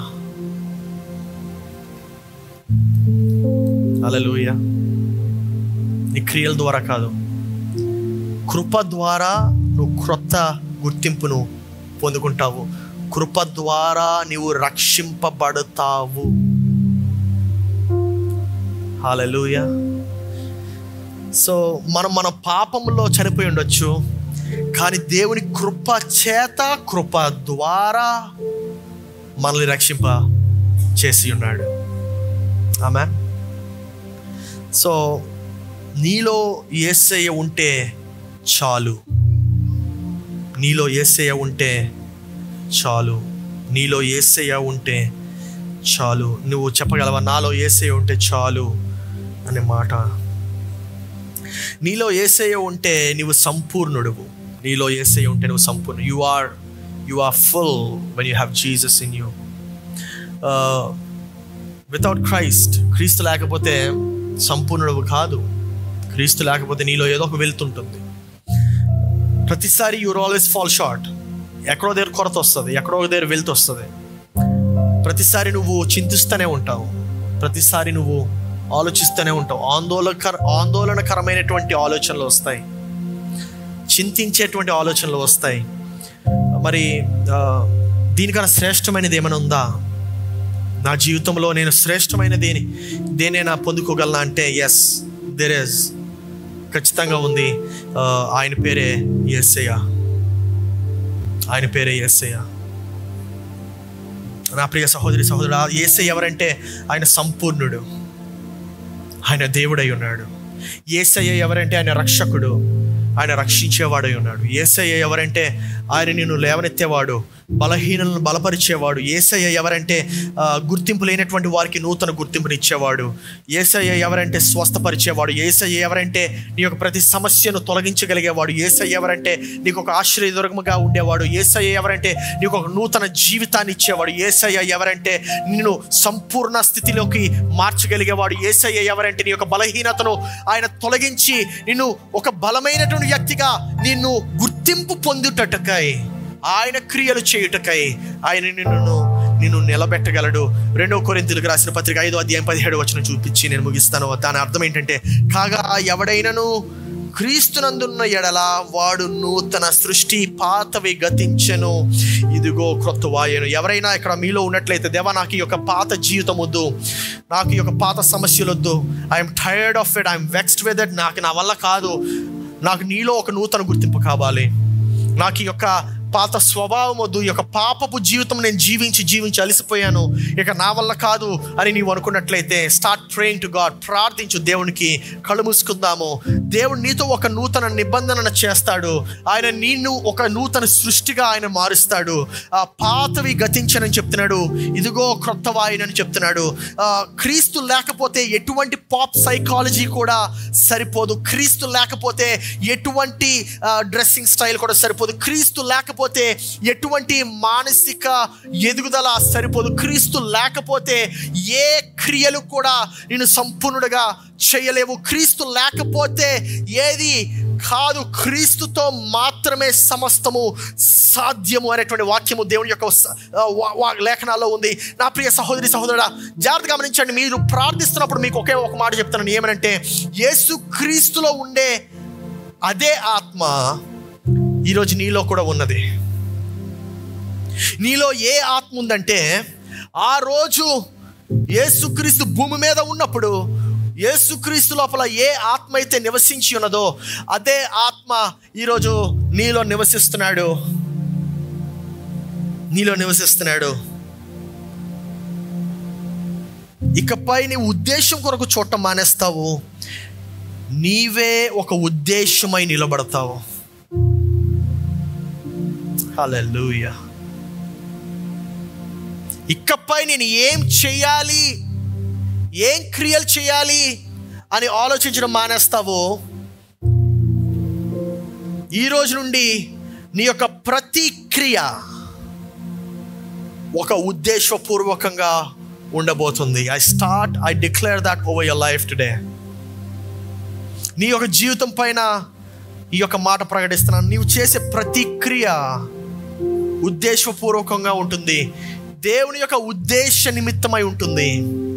A: అలలుయ నీ క్రియల ద్వారా కాదు కృప ద్వారా నువ్వు క్రొత్త గుర్తింపును పొందుకుంటావు కృప ద్వారా నీవు రక్షింపబడతావు హాలూయ సో మనం మన పాపంలో చనిపోయి ఉండొచ్చు కానీ దేవుని కృప చేత కృప ద్వారా మనల్ని రక్షింప చేసి ఉన్నాడు ఆమె సో నీలో ఏసయ్య ఉంటే చాలు నీలో ఏసయ్య ఉంటే చాలు నీలో ఏసయ్య ఉంటే చాలు నువ్వు చెప్పగలవా నాలో ఏసయ్య ఉంటే చాలు అనే మాట నీలో ఏసయ్య ఉంటే నువ్వు సంపూర్ణుడువు నీలో ఏసయ్య ఉంటే నువ్వు సంపూర్ణ you are you are full when you have Jesus in you without Christ క్రీస్తు లేకపోతే సంపూర్ణుడు కాదు క్రీస్తు లేకపోతే నీలో ఏదో ఒక వెళ్తుంటుంది ప్రతిసారి యూర్ ఆల్వేస్ ఫాల్ షార్ట్ ఎక్కడో దగ్గర కొరత వస్తుంది ఎక్కడో ఒక దగ్గర వెళ్తూ వస్తుంది ప్రతిసారి నువ్వు చింతిస్తూనే ఉంటావు ప్రతిసారి నువ్వు ఆలోచిస్తూనే ఉంటావు ఆందోళనకర ఆందోళనకరమైనటువంటి ఆలోచనలు వస్తాయి చింతించేటువంటి ఆలోచనలు వస్తాయి మరి ఆ, దీనికన్నా శ్రేష్టమైనది ఏమైనా ఉందా నా జీవితంలో నేను శ్రేష్టమైన దేని దేనైనా పొందుకోగలనా అంటే ఎస్ దెర్ ఇస్ ఖచ్చితంగా ఉంది ఆ, ఆయన పేరే ఎస్ఐయ ఆయన పేరే ఎస్ఐయ నా ప్రియ సహోదరి సహోదరుడు ఏసై ఎవరంటే ఆయన సంపూర్ణుడు ఆయన దేవుడై ఉన్నాడు ఏసయ్య ఎవరంటే ఆయన రక్షకుడు ఆయన రక్షించేవాడై ఉన్నాడు ఏసయ్య ఎవరంటే ఆయన నిన్ను లేవనెత్తేవాడు బలహీనలను బలపరిచేవాడు ఏసయ్య ఎవరంటే ఆ, గుర్తింపు లేనటువంటి వారికి నూతన గుర్తింపుని ఇచ్చేవాడు ఏసయ్య ఎవరంటే స్వస్థపరిచేవాడు ఏసయ్య ఎవరంటే నీ యొక్క ప్రతి సమస్యను తొలగించగలిగేవాడు ఏసయ్య ఎవరంటే నీకు ఒక ఆశ్రయదుర్గముగా ఉండేవాడు ఏసయ్య ఎవరంటే నీకు ఒక నూతన జీవితాన్ని ఇచ్చేవాడు ఏసయ్య ఎవరంటే నిన్ను సంపూర్ణ స్థితిలోకి మార్చగలిగేవాడు ఏసయ్య ఎవరంటే నీ యొక్క బలహీనతను ఆయన తొలగించి నిన్ను ఒక బలమైనటువంటి వ్యక్తిగా నిన్ను గుర్తింపు పొందుటకై ఆయన క్రియలు చేయుటకై ఆయన నిన్ను నిన్ను నిలబెట్టగలడు రెండో కొరింతలకు రాసిన పత్రిక ఐదో అధ్యాయం పదిహేడు వచ్చిన చూపించి నేను ముగిస్తాను దాని అర్థం ఏంటంటే కాగా ఎవడైనను క్రీస్తునందున్న ఎడల వాడు నూతన సృష్టి పాతవి గతించెను ఇదిగో క్రొత్త వాయను ఎవరైనా ఇక్కడ మీలో ఉన్నట్లయితే దేవా నాకు ఈ యొక్క పాత జీవితం వద్దు నాకు ఈ యొక్క పాత సమస్యలు వద్దు I'm tired of it I'm vexed with it నాకు నా వల్ల కాదు నాకు నీలో ఒక నూతన గుర్తింపు కావాలి నాకు ఈ యొక్క పాత స్వభావం వద్దు ఈ యొక్క పాపపు జీవితం నేను జీవించి జీవించి అలసిపోయాను ఇక నా వల్ల కాదు అని నీవు అనుకున్నట్లయితే స్టార్ట్ ప్రేయింగ్ టు గాడ్ ప్రార్థించు దేవునికి కళ్ళు మూసుకుందాము దేవుడు నీతో ఒక నూతన నిబంధన చేస్తాడు ఆయన నిన్ను ఒక నూతన సృష్టిగా ఆయన మారుస్తాడు ఆ పాతవి గతించనని చెప్తున్నాడు ఇదిగో క్రొత్త వాయినని చెప్తున్నాడు ఆ, క్రీస్తు లేకపోతే ఎటువంటి పాప్ సైకాలజీ కూడా సరిపోదు క్రీస్తు లేకపోతే ఎటువంటి డ్రెస్సింగ్ స్టైల్ కూడా సరిపోదు క్రీస్తు లేకపోతే ఎటువంటి మానసిక ఎదుగుదల సరిపోదు క్రీస్తు లేకపోతే ఏ క్రియలు కూడా నేను సంపూర్ణుడుగా చేయలేవు క్రీస్తు లేకపోతే ఏది కాదు క్రీస్తుతో మాత్రమే సమస్తము సాధ్యము అనేటువంటి వాక్యము దేవుని యొక్క స- ఆ, వా- వా- లేఖనాల్లో ఉంది నా ప్రియ సహోదరి సహోదరుడా జాగ్రత్త గమనించండి మీరు ప్రార్థిస్తున్నప్పుడు మీకు ఒకే ఒక మాట చెప్తున్నాను ఏమనంటే యేసు క్రీస్తులో ఉండే అదే ఆత్మ ఈరోజు నీలో కూడా ఉన్నది నీలో ఏ ఆత్మ ఉందంటే ఆ రోజు యేసుక్రీస్తు భూమి మీద ఉన్నప్పుడు యేసుక్రీస్తు లోపల ఏ ఆత్మ అయితే నివసించి ఉన్నదో అదే ఆత్మ ఈరోజు నీలో నివసిస్తున్నాడు నీలో నివసిస్తున్నాడు ఇకపై నీ ఉద్దేశం కొరకు చూడటం మానేస్తావు నీవే ఒక ఉద్దేశమై నిలబడతావు హల్లెలూయా ఇకపై నేను ఏం చేయాలి ఏం క్రియలు చేయాలి అని ఆలోచించడం మానేస్తావో ఈ రోజు నుండి నీ యొక్క ప్రతి క్రియ ఒక ఉద్దేశపూర్వకంగా ఉండబోతుంది I start I declare that over your life today నీ యొక్క జీవితం పైన ఈ యొక్క మాట ప్రకటిస్తున్నాను నీవు చేసే ప్రతి క్రియ ఉద్దేశపూర్వకంగా ఉంటుంది దేవుని యొక్క ఉద్దేశ నిమిత్తమై ఉంటుంది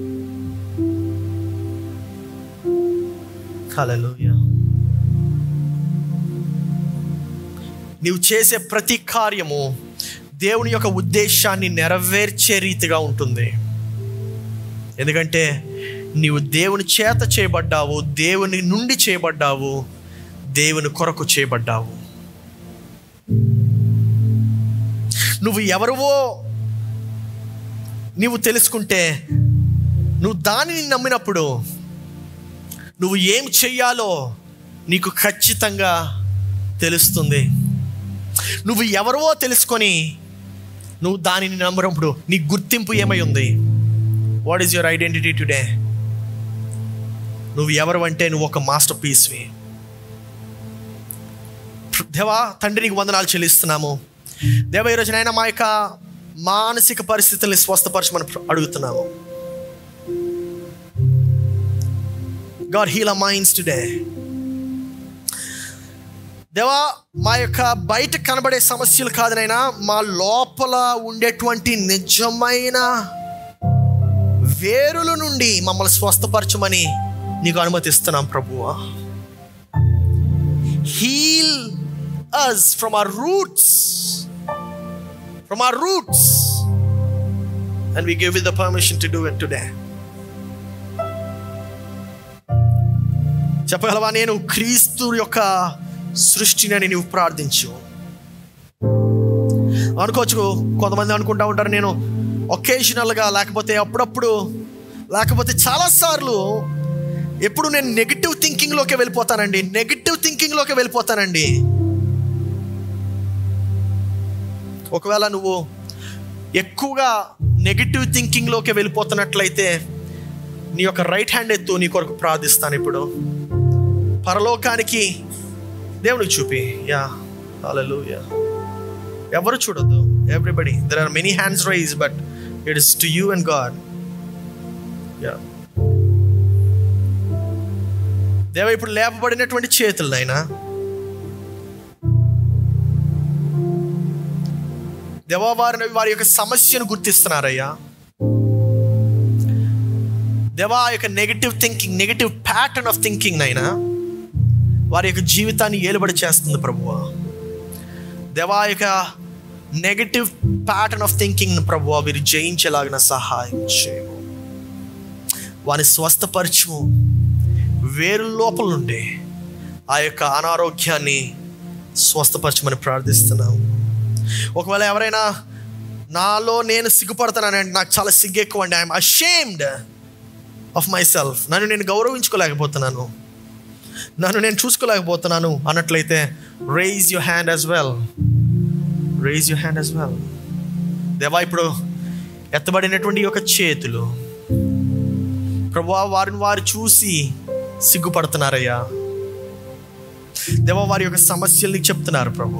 A: హల్లెలూయా నీవు చేసే ప్రతి కార్యము దేవుని యొక్క ఉద్దేశాన్ని నెరవేర్చే రీతిగా ఉంటుంది ఎందుకంటే నీవు దేవుని చేత చేయబడ్డావు దేవుని నుండి చేయబడ్డావు దేవుని కొరకు చేయబడ్డావు నువ్వు ఎవరివో నువ్వు తెలుసుకుంటే నువ్వు దానిని నమ్మినప్పుడు నువ్వు ఏం చెయ్యాలో నీకు ఖచ్చితంగా తెలుస్తుంది నువ్వు ఎవరివో తెలుసుకొని నువ్వు దానిని నమ్మినప్పుడు నీ గుర్తింపు ఏమై ఉంది what is your identity today నువ్వు ఎవరు అంటే నువ్వు ఒక మాస్టర్ పీస్వి దేవా తండ్రి నీకు వందనాలు చెల్లిస్తున్నాము దేవ ఈరోజు నాయన మా యొక్క మానసిక పరిస్థితుల్ని స్వస్థపరచమని అడుగుతున్నాము God heal our minds today దేవా మా యొక్క బయట కనబడే సమస్యలు కాదనైనా మా లోపల ఉండేటువంటి నిజమైన వేరుల నుండి మమ్మల్ని స్వస్థపరచమని నీకు అనుమతిస్తున్నాం ప్రభువా heal us from our roots from our roots and we give you the permission to do it today చెప్పగలవా నేను క్రీస్తు యొక్క సృష్టిని అని నువ్వు ప్రార్థించు అనుకోవచ్చు కొంతమంది అనుకుంటా ఉంటారు నేను ఒకేషనల్గా లేకపోతే అప్పుడప్పుడు లేకపోతే చాలాసార్లు ఎప్పుడు నేను నెగిటివ్ థింకింగ్లోకి వెళ్ళిపోతానండి నెగిటివ్ థింకింగ్లోకి వెళ్ళిపోతానండి ఒకవేళ నువ్వు ఎక్కువగా నెగిటివ్ థింకింగ్లోకి వెళ్ళిపోతున్నట్లయితే నీ యొక్క రైట్ హ్యాండ్ ఎత్తు నీ కొరకు ప్రార్థిస్తాను ఇప్పుడు పరలోకానికి దేవునికి చూపి యా హల్లెలూయా ఎవరు చూడొద్దు everybody there are many hands raise but it is to you and God యా దేవ ఇప్పుడు లేపబడినటువంటి చేతులు నాయనా దేవా వారిని వారి యొక్క సమస్యను గుర్తిస్తున్నారయ్యా దేవా ఆ యొక్క negative thinking negative pattern of thinking నైనా వారి యొక్క జీవితాన్ని ఏలుబడి చేస్తుంది ప్రభువా దేవా యొక్క నెగటివ్ ప్యాటర్న్ ఆఫ్ థింకింగ్ ప్రభువా వీరు జయించేలాగిన సహాయం చేయము వారిని స్వస్థపరచము వేరు లోపల నుండి ఆ యొక్క అనారోగ్యాన్ని స్వస్థపరచమని ప్రార్థిస్తున్నాము ఒకవేళ ఎవరైనా నాలో నేను సిగ్గుపడతానంటే నాకు చాలా సిగ్గు ఎక్కువ అండి I'm ashamed of myself నన్ను నేను గౌరవించుకోలేకపోతున్నాను నన్ను నేను చూసుకోలేకపోతున్నాను అన్నట్లయితే raise your hand as well raise your hand as well దేవా ఇప్పుడు ఎత్తబడినటువంటి ఈ యొక్క చేతులు ప్రభా వారిని వారు చూసి సిగ్గుపడుతున్నారయ్యా దేవా వారి యొక్క సమస్యల్ని చెప్తున్నారు ప్రభు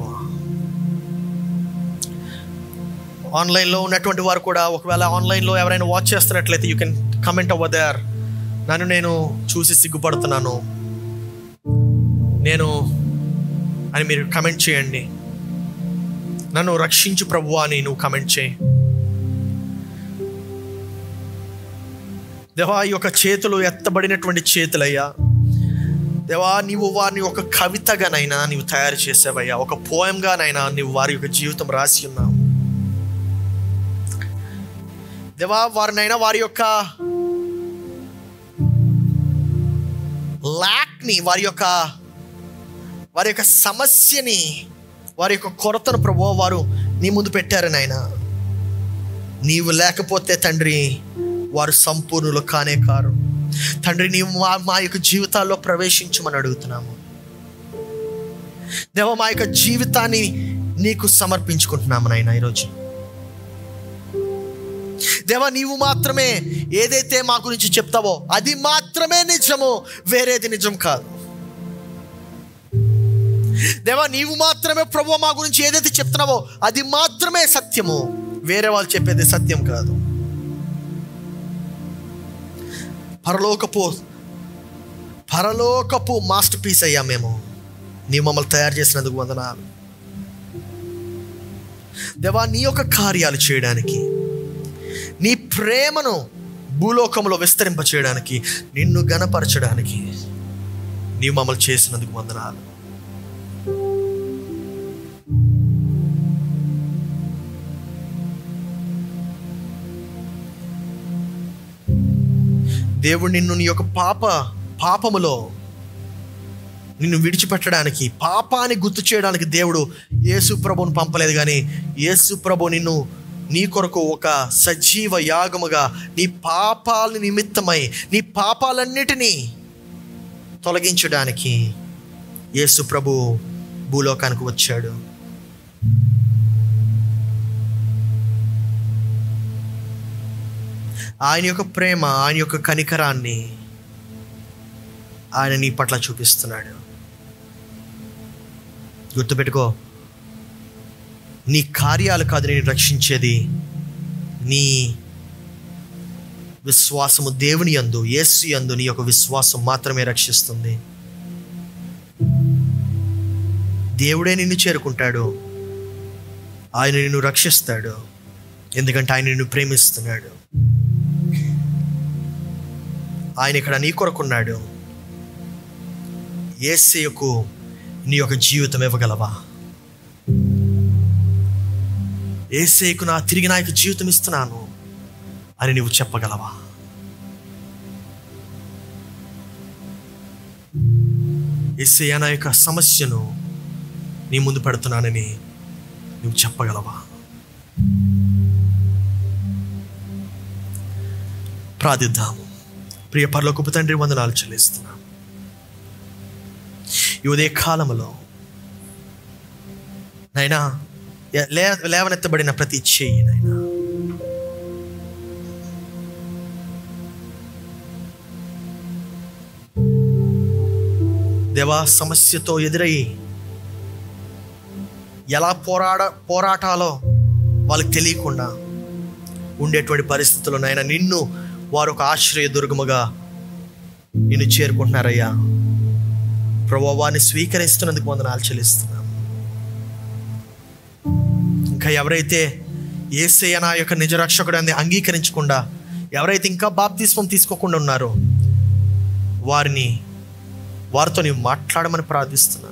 A: ఆన్లైన్లో ఉన్నటువంటి వారు కూడా ఒకవేళ ఆన్లైన్లో ఎవరైనా వాచ్ చేస్తున్నట్లయితే you can comment over there నన్ను నేను చూసి సిగ్గుపడుతున్నాను నేను అని మీరు కమెంట్ చేయండి నన్ను రక్షించు ప్రభు అని నువ్వు కమెంట్ చేయి దేవా ఈ యొక్క చేతులు ఎత్తబడినటువంటి చేతులయ్యా దేవా నీవు వారిని ఒక కవితగానైనా నీవు తయారు చేసావయ్యా ఒక పోయంగానైనా నీవు వారి యొక్క జీవితం రాసి ఉన్నావు దేవా వారినైనా వారి యొక్క లాక్ని వారి యొక్క వారి యొక్క సమస్యని వారి యొక్క కొరతను ప్రభు వారు నీ ముందు పెట్టారు నాయన నీవు లేకపోతే తండ్రి వారు సంపూర్ణులు కానే కారు తండ్రి నీవు మా మా యొక్క జీవితాల్లో ప్రవేశించమని అడుగుతున్నాము దేవ మా యొక్క జీవితాన్ని నీకు సమర్పించుకుంటున్నాము నాయన ఈరోజు దేవా నీవు మాత్రమే ఏదైతే మా గురించి చెప్తావో అది మాత్రమే నిజము వేరేది నిజం కాదు దేవా నీవు మాత్రమే ప్రభు మా గురించి ఏదైతే చెప్తున్నావో అది మాత్రమే సత్యము వేరే వాళ్ళు చెప్పేది సత్యం కాదు పరలోకపు పరలోకపు మాస్టర్ పీస్ అయ్యా మేము నీ మమ్మల్ని తయారు చేసినందుకు వందనాలు దేవా నీ యొక్క కార్యాలు చేయడానికి నీ ప్రేమను భూలోకంలో విస్తరింప చేయడానికి నిన్ను గనపరచడానికి నీవు మమ్మల్ని చేసినందుకు వందనాలు దేవుడు నిన్ను నీ యొక్క పాప పాపములో నిన్ను విడిచిపెట్టడానికి పాపాన్ని గుర్తు చేయడానికి దేవుడు యేసు ప్రభుని పంపలేదు కానీ యేసు ప్రభు నిన్ను నీ కొరకు ఒక సజీవ యాగముగా నీ పాపాల నిమిత్తమై నీ పాపాలన్నిటినీ తొలగించడానికి యేసు ప్రభు భూలోకానికి వచ్చాడు ఆయన యొక్క ప్రేమ ఆయన యొక్క కనికరాన్ని ఆయన నీ పట్ల చూపిస్తున్నాడు గుర్తుపెట్టుకో నీ కార్యాలు కాదు నేను రక్షించేది నీ విశ్వాసము దేవుని యందు యేసు యందు నీ యొక్క విశ్వాసం మాత్రమే రక్షిస్తుంది దేవుడే నిన్ను చేరుకుంటాడు ఆయన నిన్ను రక్షిస్తాడు ఎందుకంటే ఆయన నిన్ను ప్రేమిస్తున్నాడు ఆయన ఇక్కడ నీ కొరకున్నాడు ఏసయ్యకు నీ యొక్క జీవితం ఇవ్వగలవా ఏసయ్యకు నా తిరిగి నా యొక్క జీవితం ఇస్తున్నాను అని నువ్వు చెప్పగలవా ఏసయ్య నా యొక్క సమస్యను నీ ముందు పెడుతున్నానని నువ్వు చెప్పగలవా ప్రార్థిద్దాము ప్రియ పరలోకపు తండ్రి వందనాలు చెల్లిస్తున్నాం ఈ ఉదయ కాలంలో నైనా లే లేవనెత్తబడిన ప్రతి చెయ్యి నైనా దేవా సమస్యతో ఎదురయ్యి ఎలా పోరాడ పోరాటాలో వాళ్ళకి తెలియకుండా ఉండేటువంటి పరిస్థితుల్లో నాయన నిన్ను వారు ఒక ఆశ్రయ దుర్గముగా నిన్ను చేరుకుంటున్నారయ్యా ప్రభావాన్ని స్వీకరిస్తున్నందుకు వందనాలు చెల్లిస్తున్నాం ఇంకా ఎవరైతే ఏసయ్య నా యొక్క నిజ రక్షకుడాన్ని అంగీకరించకుండా ఎవరైతే ఇంకా బాప్తిస్మం తీసుకోకుండా ఉన్నారో వారిని వారితో నీవు మాట్లాడమని ప్రార్థిస్తున్నాను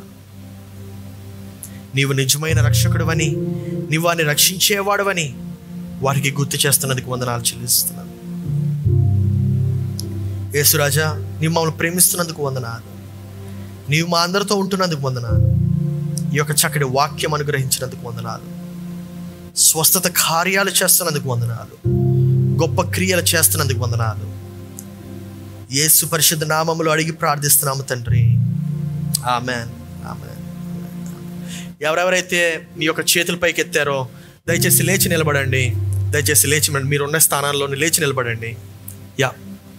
A: నీవు నిజమైన రక్షకుడువని నీవు వారిని రక్షించేవాడువని వారికి గుర్తు చేస్తున్నందుకు వందనాలు చెల్లిస్తున్నాను యేసురాజా నీవు మమ్మల్ని ప్రేమిస్తున్నందుకు వందనాలు నీవు మా అందరితో ఉంటున్నందుకు వందనాలు ఈ యొక్క చక్కటి వాక్యం అనుగ్రహించినందుకు వందనాలు స్వస్థత కార్యాలు చేస్తున్నందుకు వందనాలు గొప్ప క్రియలు చేస్తున్నందుకు వందనాలు యేసు పరిశుద్ధ నామములు అడిగి ప్రార్థిస్తున్నాము తండ్రి ఆమెన్ ఆమెన్ ఎవరెవరైతే మీ యొక్క చేతుల పైకి ఎత్తారో దయచేసి లేచి నిలబడండి దయచేసి లేచి మీరున్న స్థానాల్లోని లేచి నిలబడండి యా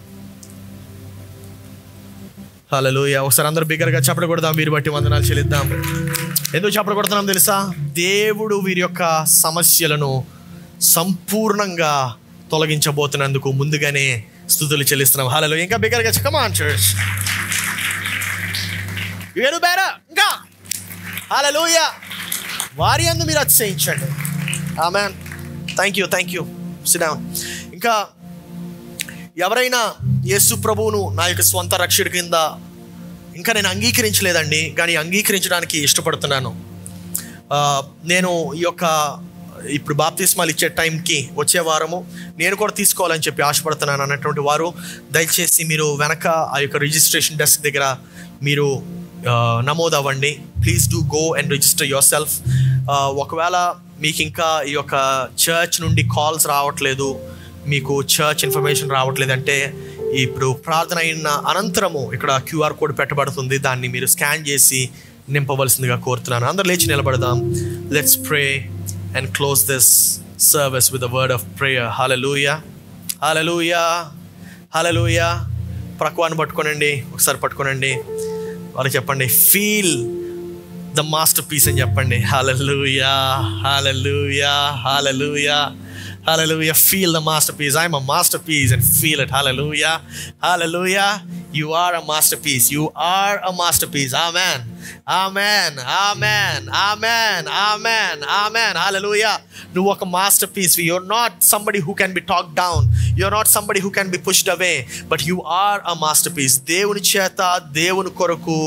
A: హలో ఒకసారి అందరూ బిగ్గరగా చప్పలు కొడదాం వీరి బట్టి వందనాలు చెల్లిద్దాం ఎందుకు చప్పలు కొడుతున్నాం తెలుసా దేవుడు వీరి యొక్క సమస్యలను సంపూర్ణంగా తొలగించబోతున్నందుకు ముందుగానే స్థుతులు చెల్లిస్తున్నాం హలో ఇంకా బిగ్గరగా కమాన్ చర్చ్ వేరు బేరా ఇంకా హలోయ వారి అందు మీరు అతిశయించండి amen thank you thank you sit down ఇంకా ఎవరైనా యేసు ప్రభువును నా యొక్క స్వంత రక్షకుడి కింద ఇంకా నేను అంగీకరించలేదండి కానీ అంగీకరించడానికి ఇష్టపడుతున్నాను ఆ, నేను ఈ యొక్క ఇప్పుడు బాప్తిస్మాలు ఇచ్చే టైంకి వచ్చే వారము నేను కూడా తీసుకోవాలని చెప్పి ఆశపడుతున్నాను అన్నటువంటి వారు దయచేసి మీరు వెనక ఆ యొక్క రిజిస్ట్రేషన్ డెస్క్ దగ్గర మీరు ఆ, నమోదు అవ్వండి please do go and register yourself ఒకవేళ మీకు ఇంకా ఈ యొక్క చర్చ్ నుండి కాల్స్ రావట్లేదు మీకు చర్చ్ ఇన్ఫర్మేషన్ రావట్లేదు అంటే ఇప్పుడు ప్రార్థన అయిన అనంతరము ఇక్కడ క్యూఆర్ కోడ్ పెట్టబడుతుంది దాన్ని మీరు స్కాన్ చేసి నింపవలసిందిగా కోరుతున్నాను అందరు లేచి నిలబడదాం let's pray and close this service with the word of prayer hallelujah hallelujah hallelujah ప్రక్వాన్ని పట్టుకోనండి ఒకసారి పట్టుకోనండి వాళ్ళకి చెప్పండి ఫీల్ ద మాస్టర్ పీస్ అని చెప్పండి హాలూయా హాలూయా హాలూయా Hallelujah. Feel the masterpiece. I'm a masterpiece and feel it. Hallelujah. Hallelujah. You are a masterpiece. You are a masterpiece. Amen. Amen. Amen. Amen. Amen. Amen. Hallelujah. నువ్వు ఒక master you're not somebody who can be talk down you're not somebody who can be pushed away but you are a master దేవుని చేత దేవుని కొరకు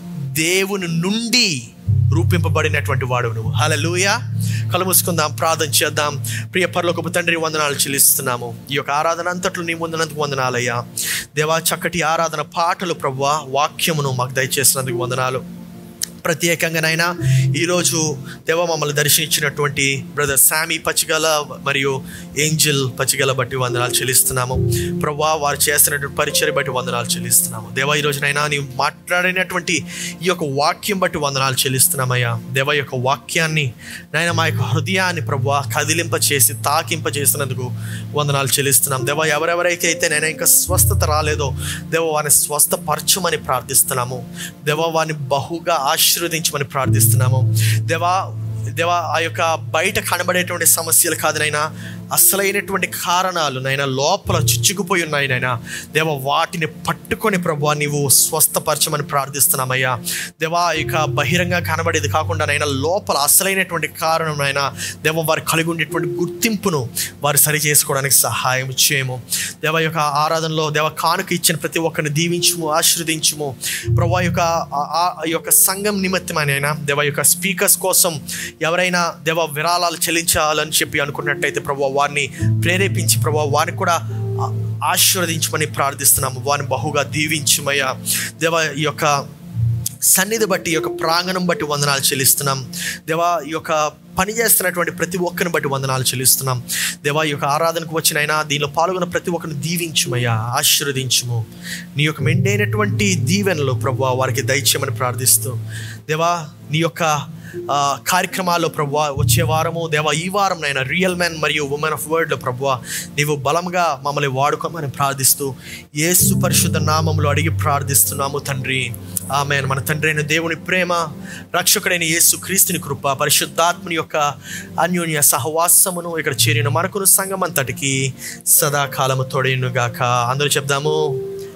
A: దేవుని నుండి రూపింపబడినటువంటి వాడు నువ్వు హలలుయ కళ్ళు మూసుకుందాం ప్రార్థన చేద్దాం ప్రియ పరలోకపు తండ్రి వందనాలు చెల్లిస్తున్నాము ఈ యొక్క ఆరాధన అంతట్లో నీ ముందునందుకు వందనాలయ్యా దేవా చక్కటి ఆరాధన పాటలు ప్రభువా వాక్యమును మాకు దయచేసినందుకు వందనాలు ప్రత్యేకంగానైనా ఈరోజు దేవ మమ్మల్ని దర్శించినటువంటి బ్రదర్ శామీ పచ్చిగల మరియు ఏంజిల్ పచ్చిగల బట్టి వందనాలు చెల్లిస్తున్నాము ప్రభా వారు చేస్తున్నటువంటి పరిచయం బట్టి వందనాలు చెల్లిస్తున్నాము దేవ ఈ రోజునైనా నీవు మాట్లాడినటువంటి ఈ యొక్క వాక్యం బట్టి వందనాలు చెల్లిస్తున్నామయ్యా దేవ యొక్క వాక్యాన్ని నాయన మా యొక్క హృదయాన్ని ప్రభా కదిలింప చేసి తాకింప చేసినందుకు వందనాలు చెల్లిస్తున్నాం దేవ ఎవరెవరైతే అయితే నేను ఇంకా స్వస్థత రాలేదో దేవ వారిని స్వస్థపరచమని ప్రార్థిస్తున్నాము దేవ వారిని బహుగా ఆశీర్వదించమని ప్రార్థిస్తున్నాము దేవా దేవా ఆ యొక్క బయట కనబడేటువంటి సమస్యలు కాదు నైనా అసలైనటువంటి కారణాలు నైనా లోపల చుచ్చుకుపోయి ఉన్నాయి నైనా దేవ వాటిని పట్టుకొని ప్రభా నీవు స్వస్థపరచమని ప్రార్థిస్తున్నామయ్యా దేవా ఇక బహిరంగ కనబడేది కాకుండా నైనా లోపల అసలైనటువంటి కారణం నైనా దేవ వారు కలిగి ఉండేటువంటి గుర్తింపును వారు సరి చేసుకోవడానికి సహాయం చేయము దేవ యొక్క ఆరాధనలో దేవ కానుక ఇచ్చిన ప్రతి ఒక్కరిని దీవించుము ఆశీర్వదించుము ప్రభా యొక్క ఆ- ఆ ఆ యొక్క సంఘం నిమిత్తమైనా దేవ యొక్క స్పీకర్స్ కోసం ఎవరైనా దేవ విరాళాలు చెల్లించాలని చెప్పి అనుకున్నట్టయితే ప్రభా వారిని ప్రేరేపించి ప్రభా వారిని కూడా ఆ- ఆశీర్వదించమని ప్రార్థిస్తున్నాము వారిని బహుగా దీవించుమయ్యా దేవ ఈ యొక్క సన్నిధి బట్టి ఈ యొక్క ప్రాంగణం బట్టి వందనాలు చెల్లిస్తున్నాం దేవా ఈ యొక్క పని చేస్తున్నటువంటి ప్రతి ఒక్కరిని బట్టి వందనాలు చెల్లిస్తున్నాం దేవా ఈ యొక్క ఆరాధనకు వచ్చినైనా దీనిలో పాల్గొన్న ప్రతి ఒక్కరిని దీవించుమయ్యా ఆశీర్వదించుము నీ యొక్క మెండైనటువంటి దీవెనలు ప్రభు వారికి దయచేయమని ప్రార్థిస్తూ దేవా నీ యొక్క ఆ, కార్యక్రమాల్లో ప్రభు వచ్చే వారము దేవా ఈ వారం నైనా రియల్ మెన్ మరియు ఉమెన్ ఆఫ్ వరల్డ్లో ప్రభు నీవు బలంగా మమ్మల్ని వాడుకోమని ప్రార్థిస్తూ యేసు పరిశుద్ధ నామములో అడిగి ప్రార్థిస్తున్నాము తండ్రి ఆమె మన తండ్రి అయిన దేవుని ప్రేమ రక్షకుడైన యేసు క్రీస్తుని కృప పరిశుద్ధాత్మని యొక్క అన్యోన్య సహవాసమును ఇక్కడ చేరిన మనకును సంఘం అంతటికి సదాకాలము తోడేను గాక అందరూ చెప్దాము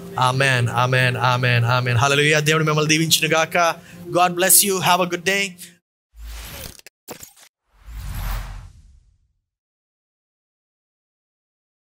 A: amen amen amen amen hallelujah దేవుడు మిమ్మల్ని దీవించును గాక God bless you have a good day